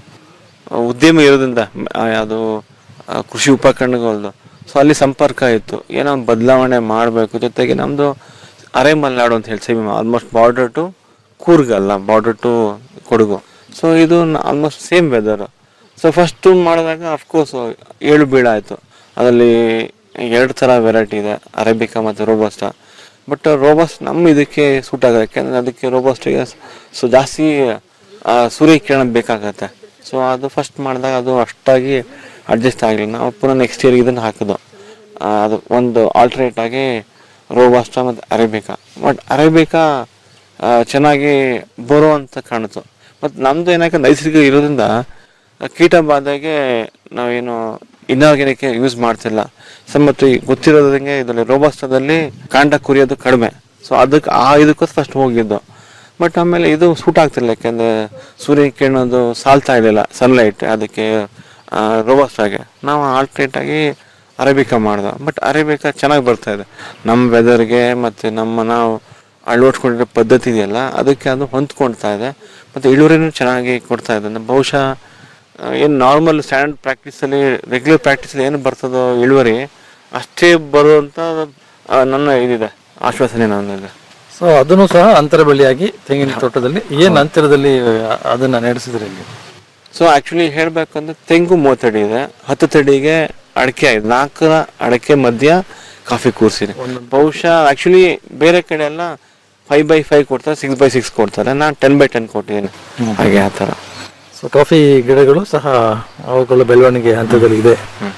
ಉದ್ಯಮ ಇರೋದ್ರಿಂದ ಅದು ಕೃಷಿ ಉಪಕರಣಗಳದ್ದು ಸೊ ಅಲ್ಲಿ ಸಂಪರ್ಕ ಇತ್ತು ಏನೋ ಒಂದು ಬದಲಾವಣೆ ಮಾಡಬೇಕು ಜೊತೆಗೆ ನಮ್ಮದು ಅರೆಮಲೆನಾಡು ಅಂತ ಹೇಳಿ ಸೇಮ್ ಆಲ್ಮೋಸ್ಟ್ ಬಾರ್ಡರ್ ಟು ಕೂರ್ಗಲ್ಲ ಬಾರ್ಡರ್ ಟು ಕೊಡಗು ಸೊ ಇದು almost same weather so first ಮಾಡಿದಾಗ ಅಫ್ಕೋರ್ಸ್ ಏಳು ಬೀಳ ಆಯಿತು ಅದರಲ್ಲಿ ಎರಡು ಥರ ವೆರೈಟಿ ಇದೆ ಅರೇಬಿಕಾ ಮತ್ತು ರೋಬಸ್ಟ ಬಟ್ ರೋಬಸ್ಟ್ ನಮ್ಮ ಇದಕ್ಕೆ ಸೂಟ್ ಆಗುತ್ತೆ ಯಾಕೆಂದರೆ ಅದಕ್ಕೆ ರೋಬಸ್ಟಿಗೆ ಸೊ ಜಾಸ್ತಿ ಆ, ಸೂರ್ಯಕಿರಣ ಬೇಕಾಗತ್ತೆ ಸೊ ಅದು ಫಸ್ಟ್ ಮಾಡಿದಾಗ ಅದು ಅಷ್ಟಾಗಿ ಅಡ್ಜಸ್ಟ್ ಆಗಲಿಲ್ಲ ನಾವು ಪುನಃ ನೆಕ್ಸ್ಟ್ ಇಯರ್ ಇದನ್ನು ಹಾಕಿದ್ದು ಆ, ಅದು ಒಂದು ಆಲ್ಟ್ರೇಟ್ ಆಗಿ ರೋಬಸ್ಟ ಮತ್ತು ಅರೇಬಿಕಾ ಬಟ್ ಅರೇಬಿಕಾ ಆ, ಚೆನ್ನಾಗಿ ಬರೋ ಅಂತ ಕಾಣಿತು ಮತ್ತು ನಮ್ಮದು ಏನಕ್ಕೆ ನೈಸರ್ಗಿಕ ಇರೋದ್ರಿಂದ ಆ, ಕೀಟ ಬಾಧೆಗೆ ನಾವೇನು ಇನ್ಆರ್ಗ್ಯಾನಿಕ್ ಯೂಸ್ ಮಾಡ್ತಿಲ್ಲ ಸೊ ಮತ್ತು ಈ ಗೊತ್ತಿರೋದಂಗೆ ಇದರಲ್ಲಿ ರೋಬಸ್ಟದಲ್ಲಿ ಕಾಂಡ ಕುರಿಯೋದು ಕಡಿಮೆ ಸೊ ಅದಕ್ಕೆ ಆ ಇದಕ್ಕೋಸ್ಕರ ಫಸ್ಟ್ ಹೋಗಿದ್ದು ಬಟ್ ಆಮೇಲೆ ಇದು ಸೂಟ್ ಆಗ್ತಿಲ್ಲ ಯಾಕೆಂದರೆ ಸೂರ್ಯ ಕಿರಣದ್ದು ಸಾಲ್ತಾ ಇರಲಿಲ್ಲ ಸನ್ಲೈಟ್ ಅದಕ್ಕೆ ರೋಬಸ್ಟಾಗೆ ನಾವು ಆಲ್ಟ್ರೇಟ್ ಆಗಿ ಅರೇಬಿಕಾ ಮಾಡ್ದೆ ಬಟ್ ಅರೇಬಿಕಾ ಚೆನ್ನಾಗಿ ಬರ್ತಾ ಇದೆ ನಮ್ಮ ವೆದರ್ಗೆ ಮತ್ತು ನಮ್ಮ ನಾವು ಅಳವಡಿಸ್ಕೊಂಡಿರೋ ಪದ್ಧತಿ ಇದೆಯಲ್ಲ ಅದಕ್ಕೆ ಅದು ಹೊಂದ್ಕೊಳ್ತಾ ಇದೆ ಮತ್ತು ಇಳುವರಿನೂ ಚೆನ್ನಾಗಿ ಕೊಡ್ತಾ ಇದೆ ಅಂದ್ರೆ ಬಹುಶಃ ಏನು ನಾರ್ಮಲ್ ಸ್ಟ್ಯಾಂಡರ್ಡ್ ಪ್ರಾಕ್ಟೀಸಲ್ಲಿ ರೆಗ್ಯುಲರ್ ಪ್ರಾಕ್ಟೀಸಲ್ಲಿ ಏನು ಬರ್ತದೋ ಇಳುವರಿ ಅಷ್ಟೇ ಬರುವಂಥ ಆ, ನನ್ನ ಇದಿದೆ ಆಶ್ವಾಸನೆ ನನ್ನದು ಸೊ ಅದನ್ನು ಸಹ ಅಂತರ ಬೆಳೆಯಾಗಿ ತೆಂಗಿನ ತೋಟದಲ್ಲಿ ಏನ್ ಅಂತರದಲ್ಲಿ ಅ- ಅದನ್ನ ನಡೆಸಿದ್ರಿ ಇಲ್ಲಿ ಸೊ ಆಕ್ಚುಲಿ ಹೇಳ್ಬೇಕಂದ್ರೆ ತೆಂಗು ಮೂವತ್ತಡಿ ಇದೆ ಹತ್ತು ತಡಿಗೆ ಅಡಿಕೆ ಆಯ್ತು ನಾಲ್ಕರ ಅಡಿಕೆ ಮಧ್ಯ ಕಾಫಿ ಕೂರ್ಸಿದೆ ಬಹುಶಃ ಆಕ್ಚುಲಿ ಬೇರೆ ಕಡೆ ಎಲ್ಲ ಫೈವ್ ಬೈ ಫೈವ್ ಕೊಡ್ತಾರೆ ಸಿಕ್ಸ್ ಬೈ ಸಿಕ್ಸ್ ಕೊಡ್ತಾರೆ ನಾನು ಟೆನ್ ಬೈ ಟೆನ್ ಕೊಟ್ಟಿದ್ದೀನಿ ಹಾಗೆ ಆ ಥರ ಸೊ ಕಾಫಿ ಗಿಡಗಳು ಸಹ ಅವುಗಳ ಬೆಳವಣಿಗೆ ಹಂತದಲ್ಲಿ ಇದೆ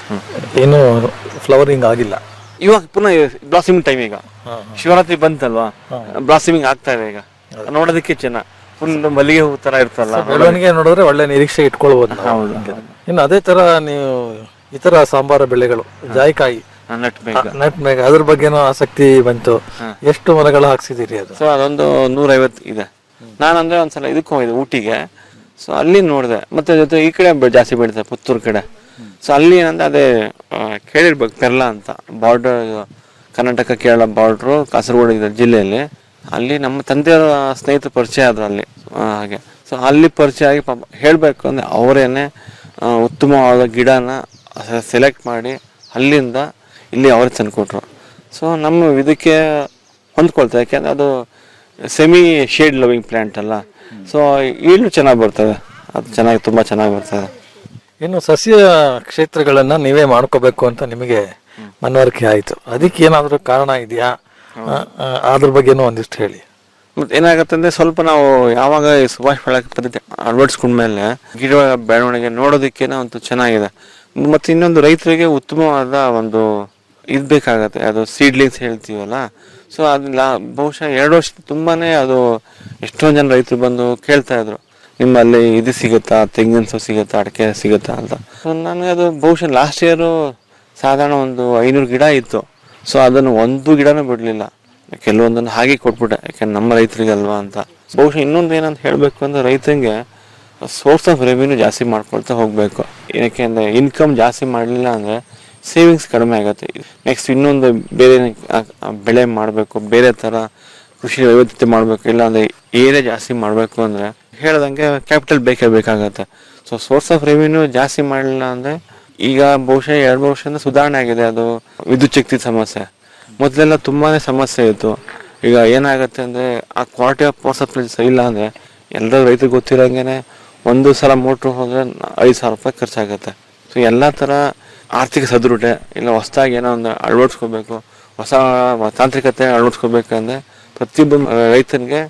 ಏನು ಫ್ಲವರಿಂಗ್ ಆಗಿಲ್ಲ ಇವಾಗ ಪುನಃ ಬ್ಲಾಸಿಮಿಂಗ್ ಟೈಮ್ ಈಗ ಶಿವರಾತ್ರಿ ಬಂತಲ್ವಾ ಬ್ಲಾಸಿಮಿಂಗ್ ಆಗ್ತಾ ಇದೆ ಈಗ ನೋಡೋದಕ್ಕೆ ಚೆನ್ನಾಗಿ ಫುಲ್ ಮಲ್ಲಿಗೆ ಹೂ ತರ ಇರ್ತಲ್ಲ ಬೆಳವಣಿಗೆ ನೋಡಿದ್ರೆ ಒಳ್ಳೆ ನಿರೀಕ್ಷೆ ಇಟ್ಕೊಳ್ಬಹುದು ನಾವು. ಇನ್ನು ಅದೇ ತರ ನೀವು ಇತರ ಸಾಂಬಾರ ಬೆಳೆಗಳು ಜಾಯಿಕಾಯಿ ನಟ್ ಬೇಗ ನಟ್ ಮೇಘ ಅದ್ರ ಬಗ್ಗೆನೂ ಆಸಕ್ತಿ ಬಂತು ಎಷ್ಟು ಮರಗಳು ಹಾಕ್ಸಿದ್ದೀರಿ ಅದು ಸೊ ಅದೊಂದು ನೂರೈವತ್ತು ಇದೆ ನಾನಂದ್ರೆ ಒಂದ್ಸಲ ಇದಕ್ಕೆ ಹೋಗಿದ್ದೆ ಊಟಿಗೆ ಸೊ ಅಲ್ಲಿ ನೋಡಿದೆ ಮತ್ತೆ ಜೊತೆ ಈ ಕಡೆ ಬೆ- ಜಾಸ್ತಿ ಬೆಳೀತಾರೆ ಪುತ್ತೂರು ಕಡೆ ಸೊ ಅಲ್ಲಿ ಏನಂದ್ರೆ ಅದೇ ಆ, ಕೇಳಿರ್ಬೇಕು ಪೆರ್ಲಾ ಅಂತ ಬಾರ್ಡರ್ ಕರ್ನಾಟಕ ಕೇರಳ ಬಾರ್ಡ್ರು ಕಾಸರಗೋಡು ಇದೆ ಜಿಲ್ಲೆಯಲ್ಲಿ ಅಲ್ಲಿ ನಮ್ಮ ತಂದೆಯವರ ಸ್ನೇಹಿತರು ಪರಿಚಯ ಆದ್ರು ಅಲ್ಲಿ ಆ, ಹಾಗೆ ಸೊ ಅಲ್ಲಿ ಪರಿಚಯ ಆಗಿ ಪಾಪ ಹೇಳಬೇಕು ಅಂದ್ರೆ ಅವರೇನೆ ಆ, ಉತ್ತಮವಾದ ಗಿಡನ ಸೆಲೆಕ್ಟ್ ಮಾಡಿ ಅಲ್ಲಿಂದ ಇಲ್ಲಿ ಅವ್ರು ತಂದ್ಕೊಟ್ರು ಸೊ ನಮ್ಮ ಇದಕ್ಕೆ ಹೊಂದ್ಕೊಳ್ತದೆ ಯಾಕೆಂದ್ರೆ ಅದು ಸೆಮಿ ಶೇಡ್ ಲವಿಂಗ್ ಪ್ಲಾಂಟ್ ಅಲ್ಲ ಸೊ ಈಲ್ಡ್ ಚೆನ್ನಾಗಿ ಬರ್ತದೆ ಅದು ಚೆನ್ನಾಗಿ ತುಂಬ ಚೆನ್ನಾಗಿ ಬರ್ತದೆ ಇನ್ನು ಸಸ್ಯ ಕ್ಷೇತ್ರಗಳನ್ನ ನೀವೇ ಮಾಡ್ಕೋಬೇಕು ಅಂತ ನಿಮಗೆ ಮನವರಿಕೆ ಆಯ್ತು ಅದಕ್ಕೆ ಏನಾದ್ರೂ ಕಾರಣ ಇದೆಯಾ ಆ, ಆ, ಅದ್ರ ಬಗ್ಗೆನೂ ಒಂದಿಷ್ಟು ಹೇಳಿ ಮತ್ತೆ ಏನಾಗುತ್ತೆ ಅಂದ್ರೆ ಸ್ವಲ್ಪ ನಾವು ಯಾವಾಗ ಈ ಸುಭಾಷ್ ಬೆಳಕ್ ಪದ್ಧತಿ ಅಳವಡಿಸ್ಕೊಂಡ್ಮೇಲೆ ಗಿಡ ಬೆಳವಣಿಗೆ ನೋಡೋದಕ್ಕೇನೆ ಒಂದು ಚೆನ್ನಾಗಿದೆ ಮತ್ತೆ ಇನ್ನೊಂದು ರೈತರಿಗೆ ಉತ್ತಮವಾದ ಒಂದು ಇದು ಬೇಕಾಗತ್ತೆ ಅದು ಸೀಡ್ಲಿಂಗ್ಸ್ ಹೇಳ್ತೀವಲ್ಲ ಸೊ ಅದನ್ನ ಬಹುಶಃ ಎರಡು ವರ್ಷ ತುಂಬಾನೇ ಅದು ಎಷ್ಟೊಂದು ಜನ ರೈತರು ಬಂದು ಕೇಳ್ತಾ ಇದ್ರು ನಿಮ್ಮಲ್ಲಿ ಇದು ಸಿಗುತ್ತಾ ತೆಂಗಿನ ಸೊಪ್ಪು ಸಿಗುತ್ತಾ ಅಡಿಕೆ ಸಿಗುತ್ತಾ ಅಂತ ಸೊ ನನಗೆ ಅದು ಬಹುಶಃ ಲಾಸ್ಟ್ ಇಯರು ಸಾಧಾರಣ ಒಂದು ಐನೂರು ಗಿಡ ಇತ್ತು ಸೊ ಅದನ್ನು ಒಂದು ಗಿಡನೂ ಬಿಡಲಿಲ್ಲ ಕೆಲವೊಂದನ್ನು ಹಾಗೆ ಕೊಟ್ಬಿಟ್ಟೆ ಯಾಕಂದ್ರೆ ನಮ್ಮ ರೈತರಿಗೆ ಅಲ್ವಾ ಅಂತ ಬಹುಶಃ ಇನ್ನೊಂದು ಏನಂತ ಹೇಳಬೇಕು ಅಂದ್ರೆ ರೈತಂಗೆ ಸೋರ್ಸ್ ಆಫ್ ರೆವಿನ್ಯೂ ಜಾಸ್ತಿ ಮಾಡ್ಕೊಳ್ತಾ ಹೋಗಬೇಕು ಯಾಕೆಂದ್ರೆ ಇನ್ಕಮ್ ಜಾಸ್ತಿ ಮಾಡಲಿಲ್ಲ ಅಂದರೆ ಸೇವಿಂಗ್ಸ್ ಕಡಿಮೆ ಆಗುತ್ತೆ ನೆಕ್ಸ್ಟ್ ಇನ್ನೊಂದು ಬೇರೆ ಆ- ಆ ಬೆಳೆ ಮಾಡಬೇಕು ಬೇರೆ ಥರ ಕೃಷಿ ವೈವಿಧ್ಯತೆ ಮಾಡಬೇಕು ಇಲ್ಲಾಂದ್ರೆ ಏನೇ ಜಾಸ್ತಿ ಮಾಡಬೇಕು ಅಂದರೆ ಹೇಳ್ದಂಗೆ ಕ್ಯಾಪಿಟಲ್ ಬೇಕೇ ಬೇಕಾಗತ್ತೆ ಸೊ ಸೋರ್ಸ್ ಆಫ್ ರೆವಿನ್ಯೂ ಜಾಸ್ತಿ ಮಾಡಲಿಲ್ಲ ಅಂದರೆ ಈಗ ಬಹುಶಃ ಎರಡು ಮೂರು ವರ್ಷದಿಂದ ಸುಧಾರಣೆ ಆಗಿದೆ ಅದು ವಿದ್ಯುತ್ ಶಕ್ತಿ ಸಮಸ್ಯೆ ಮೊದಲೆಲ್ಲ ತುಂಬಾನೇ ಸಮಸ್ಯೆ ಇತ್ತು ಈಗ ಏನಾಗುತ್ತೆ ಅಂದ್ರೆ ಆ ಕ್ವಾಲಿಟಿ ಆಫ್ ಪವರ್ ಸಪ್ಲೈ ಸರಿ ಇಲ್ಲ ಅಂದ್ರೆ ಎಲ್ಲರೂ ರೈತರಿಗೆ ಗೊತ್ತಿರೋಂಗೆನೆ ಒಂದು ಸಲ ಮೋಟ್ರ್ ಹೋದ್ರೆ ಐದು ಸಾವಿರ ರೂಪಾಯಿ ಖರ್ಚಾಗುತ್ತೆ ಸೊ ಎಲ್ಲ ಥರ ಆರ್ಥಿಕ ಸದೃಢ ಇಲ್ಲ ಹೊಸದಾಗಿ ಏನೋ ಒಂದು ಅಳವಡಿಸ್ಕೋಬೇಕು ಹೊಸ ತಾಂತ್ರಿಕತೆ ಅಳವಡಿಸ್ಕೋಬೇಕಂದ್ರೆ ಪ್ರತಿಯೊಬ್ಬ ರೈತನಿಗೆ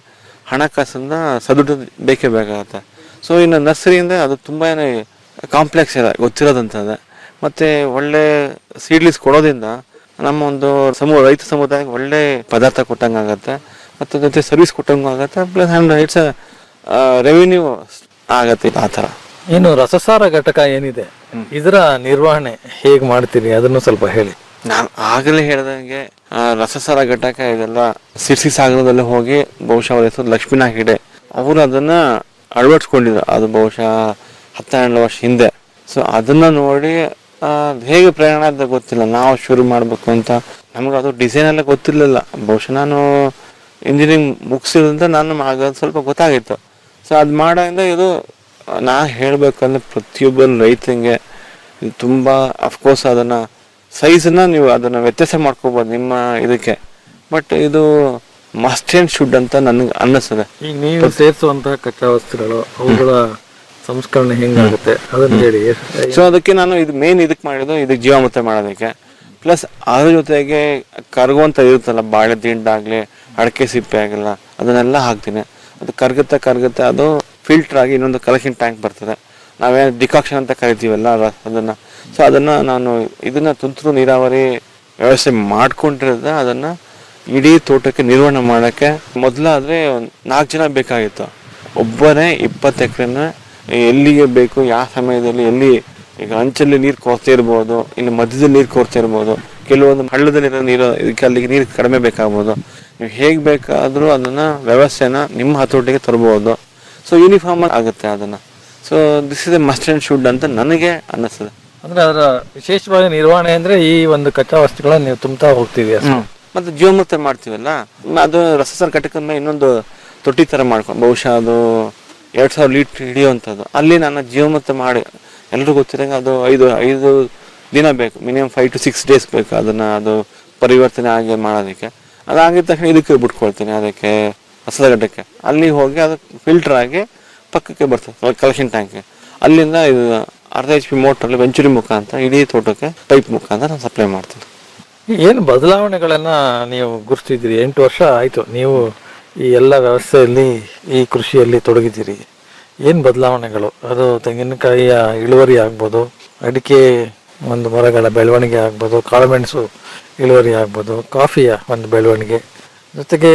ಹಣಕಾಸಿಂದ ಸದುಡು ಬೇಕೇ ಬೇಕಾಗತ್ತೆ ಸೊ ಇನ್ನು ನರ್ಸರಿಯಿಂದ ಅದು ತುಂಬಾ ಕಾಂಪ್ಲೆಕ್ಸ್ ಇದೆ ಗೊತ್ತಿರೋದಂಥದ್ದು ಮತ್ತು ಒಳ್ಳೆ ಸೀಡ್ಲಿಸ್ ಕೊಡೋದ್ರಿಂದ ನಮ್ಮ ಒಂದು ಸಮೂಹ ರೈತ ಸಮುದಾಯಕ್ಕೆ ಒಳ್ಳೆ ಪದಾರ್ಥ ಕೊಟ್ಟಂಗೆ ಆಗುತ್ತೆ ಮತ್ತು ಜೊತೆ ಸರ್ವಿಸ್ ಕೊಟ್ಟಂಗೆ ಆಗುತ್ತೆ ಪ್ಲಸ್ ಆ್ಯಂಡ್ ಇಟ್ಸ್ ರೆವಿನ್ಯೂ ಆಗತ್ತೆ ಆ ಥರ ಇನ್ನು ರಸಸಾರ ಘಟಕ ಏನಿದೆ ಇದರ ನಿರ್ವಹಣೆ ಹೇಗ್ ಮಾಡ್ತೀರಿ ಅದನ್ನು ಸ್ವಲ್ಪ ಹೇಳಿ ನಾನು ಆಗಲೇ ಹೇಳ್ದಂಗೆ ಆ, ರಸಸಾರ ಘಟಕ ಇದೆಲ್ಲ ಸಿರ್ಸಿ ಸಾಗರದಲ್ಲಿ ಹೋಗಿ ಬಹುಶಃ ಅವ್ರ ಹೆಸರು ಲಕ್ಷ್ಮೀನಾಥ್ ಹೆಗಡೆ ಅವರು ಅದನ್ನ ಅಳವಡಿಸ್ಕೊಂಡಿದ್ರು ಅದು ಬಹುಶಃ ಹತ್ತೆರಡು ವರ್ಷ ಹಿಂದೆ ಸೊ ಅದನ್ನ ನೋಡಿ ಆ, ಹೇಗೆ ಪ್ರಯಾಣ ಅಂತ ಗೊತ್ತಿಲ್ಲ ನಾವು ಶುರು ಮಾಡಬೇಕು ಅಂತ ನಮ್ಗೆ ಅದು ಡಿಸೈನ್ ಎಲ್ಲ ಗೊತ್ತಿರಲಿಲ್ಲ ಬಹುಶಃ ನಾನು ಇಂಜಿನಿಯರಿಂಗ್ ಮುಗಿಸಿದ್ರಿಂದ ನಾನು ಆಗ ಸ್ವಲ್ಪ ಗೊತ್ತಾಗಿತ್ತು ಸೊ ಅದು ಮಾಡೋದ್ರಿಂದ ಇದು ನಾ ಹೇಳ್ಬೇಕಂದ್ರೆ ಪ್ರತಿಯೊಬ್ಬ ರೈತಂಗೆ ಇದು ತುಂಬ ಅಫ್ಕೋರ್ಸ್ ಅದನ್ನ ಸೈಜನ್ನ ನೀವು ಅದನ್ನ ವ್ಯತ್ಯಾಸ ಮಾಡ್ಕೋಬೋದು ನಿಮ್ಮ ಇದಕ್ಕೆ ಬಟ್ ಇದು ಮಸ್ಟ್ ಆ್ಯಂಡ್ ಶುಡ್ ಅಂತ ನನಗೆ ಅನ್ನಿಸ್ತದೆ ಈಗ ನೀವು ಸೇರಿಸುವಂತಹ ಕಚ್ಚಾ ವಸ್ತುಗಳು ಅವುಗಳ ಸಂಸ್ಕರಣೆ ಹೆಂಗಾಗುತ್ತೆ ಅದನ್ನ ಹೇಳಿ ಸೊ ಅದಕ್ಕೆ ನಾನು ಇದು ಮೇನ್ ಇದಕ್ಕೆ ಮಾಡಿದ್ದು ಇದಕ್ಕೆ ಜೀವಾಮೃತ ಮಾಡೋದಕ್ಕೆ ಪ್ಲಸ್ ಅದ್ರ ಜೊತೆಗೆ ಕರಗುವಂತ ಇರುತ್ತಲ್ಲ ಬಾಳೆ ದಿಂಡಾಗ್ಲಿ ಅಡಕೆ ಸಿಪ್ಪೆ ಆಗಿಲ್ಲ ಅದನ್ನೆಲ್ಲ ಹಾಕ್ತೀನಿ ಅದು ಕರಗುತ್ತಾ ಕರಗುತ್ತಾ ಅದು ಫಿಲ್ಟರ್ ಆಗಿ ಇನ್ನೊಂದು ಕಲೆಕ್ಷನ್ ಟ್ಯಾಂಕ್ ಬರ್ತದೆ ನಾವೇನು ಡಿಕಾಕ್ಷನ್ ಅಂತ ಕರಿತೀವಲ್ಲ ರ- ಅದನ್ನ ಸೊ ಅದನ್ನ ನಾನು ಇದನ್ನ ತುಂತುರು ನೀರಾವರಿ ವ್ಯವಸ್ಥೆ ಮಾಡ್ಕೊಂಡಿರೋದ ಅದನ್ನ ಇಡೀ ತೋಟಕ್ಕೆ ನಿರ್ವಹಣೆ ಮಾಡೋಕ್ಕೆ ಮೊದಲಾದ್ರೆ ನಾಲ್ಕು ಜನ ಬೇಕಾಗಿತ್ತು ಒಬ್ಬನೇ ಇಪ್ಪತ್ತು ಎಕರೆನ ಎಲ್ಲಿಗೆ ಬೇಕು ಯಾವ ಸಮಯದಲ್ಲಿ ಎಲ್ಲಿ ಈಗ ಅಂಚಲ್ಲಿ ನೀರು ಕೊರತೆ ಇರ್ಬೋದು ಇಲ್ಲಿ ಮಧ್ಯದಲ್ಲಿ ನೀರು ಕೊರತೆ ಇರ್ಬೋದು ಕೆಲವೊಂದು ಹಳ್ಳದಲ್ಲಿರೋ ನೀರು ಇದಕ್ಕೆ ಅಲ್ಲಿಗೆ ನೀರು ಕಡಿಮೆ ಬೇಕಾಗ್ಬೋದು ನೀವು ಹೇಗೆ ಬೇಕಾದರೂ ಅದನ್ನ ವ್ಯವಸ್ಥೆನ ನಿಮ್ಮ ಹತೋಟಿಗೆ ತರ್ಬೋದು ಸೊ ಯೂನಿಫಾರ್ಮ್ ಆಗುತ್ತೆ ಅದನ್ನ so this is a must and should ಅಂತ ನನಗೆ ಅನ್ನಿಸ್ತದೆ ಅಂದ್ರೆ ಅದರ ವಿಶೇಷವಾಗಿ ನಿರ್ವಹಣೆ ಅಂದ್ರೆ ಈ ಒಂದು ಕಚ್ಚಾ ವಸ್ತುಗಳನ್ನ ನೀವು ತುಂಬ್ತಾ ಹೋಗ್ತೀವಿ ಅಷ್ಟೇ. ಮತ್ತೆ ಜೀವಮೃತ ಮಾಡ್ತೀವಲ್ಲ ಮ- ಅದು ರಸಸಾರ ಘಟಕದ ಮೇಲೆ ಇನ್ನೊಂದು ತೊಟ್ಟಿ ತರ ಮಾಡ್ಕೊಂಡು ಬಹುಶಃ ಅದು ಎರಡ್ ಸಾವಿರ ಲೀಟರ್ ಹಿಡಿಯುವಂಥದ್ದು ಅಲ್ಲಿ ನಾನು ಜೀವಮೃತ ಮಾಡಿ ಎಲ್ರಿಗೂ ಗೊತ್ತಿರಂಗೆ ಅದು ಐದು ಐದು ದಿನ ಬೇಕು minimum five to six days ಬೇಕು ಅದನ್ನ ಅದು ಪರಿವರ್ತನೆ ಆಗಿ ಮಾಡೋದಕ್ಕೆ ಅದಾಗಿದ ತಕ್ಷಣ ಇದಕ್ಕೆ ಬಿಟ್ಕೊಳ್ತೀನಿ ಅದಕ್ಕೆ ರಸದ ಘಟಕ್ಕೆ ಅಲ್ಲಿ ಹೋಗಿ ಅದು ಫಿಲ್ಟರ್ ಆಗಿ ಪಕ್ಕಕ್ಕೆ ಬರ್ತದೆ ಕಲೆಕ್ಷನ್ ಟ್ಯಾಂಕ್ಗೆ ಅಲ್ಲಿಂದ ಇದು ಅರ್ಧ ಎಚ್ ಪಿ ಮೋಟ್ರಲ್ಲಿ ವೆಂಚುರಿ ಮುಖಾಂತರ ಇಡೀ ತೋಟಕ್ಕೆ ಪೈಪ್ ಮುಖಾಂತರ ನಾನು ಸಪ್ಲೈ ಮಾಡ್ತೀನಿ ಏನು ಬದಲಾವಣೆಗಳನ್ನ ನೀವು ಗುರುತಿದ್ದೀರಿ ಎಂಟು ವರ್ಷ ಆಯ್ತು ನೀವು ಈ ಎಲ್ಲ ವ್ಯವಸ್ಥೆಯಲ್ಲಿ ಈ ಕೃಷಿಯಲ್ಲಿ ತೊಡಗಿದ್ದೀರಿ ಏನು ಬದಲಾವಣೆಗಳು ಅದು ತೆಂಗಿನಕಾಯಿಯ ಇಳುವರಿ ಆಗ್ಬೋದು ಅಡಿಕೆ ಒಂದು ಮರಗಳ ಬೆಳವಣಿಗೆ ಆಗ್ಬೋದು ಕಾಳುಮೆಣಸು ಇಳುವರಿ ಆಗ್ಬೋದು ಕಾಫಿಯ ಒಂದು ಬೆಳವಣಿಗೆ ಜೊತೆಗೆ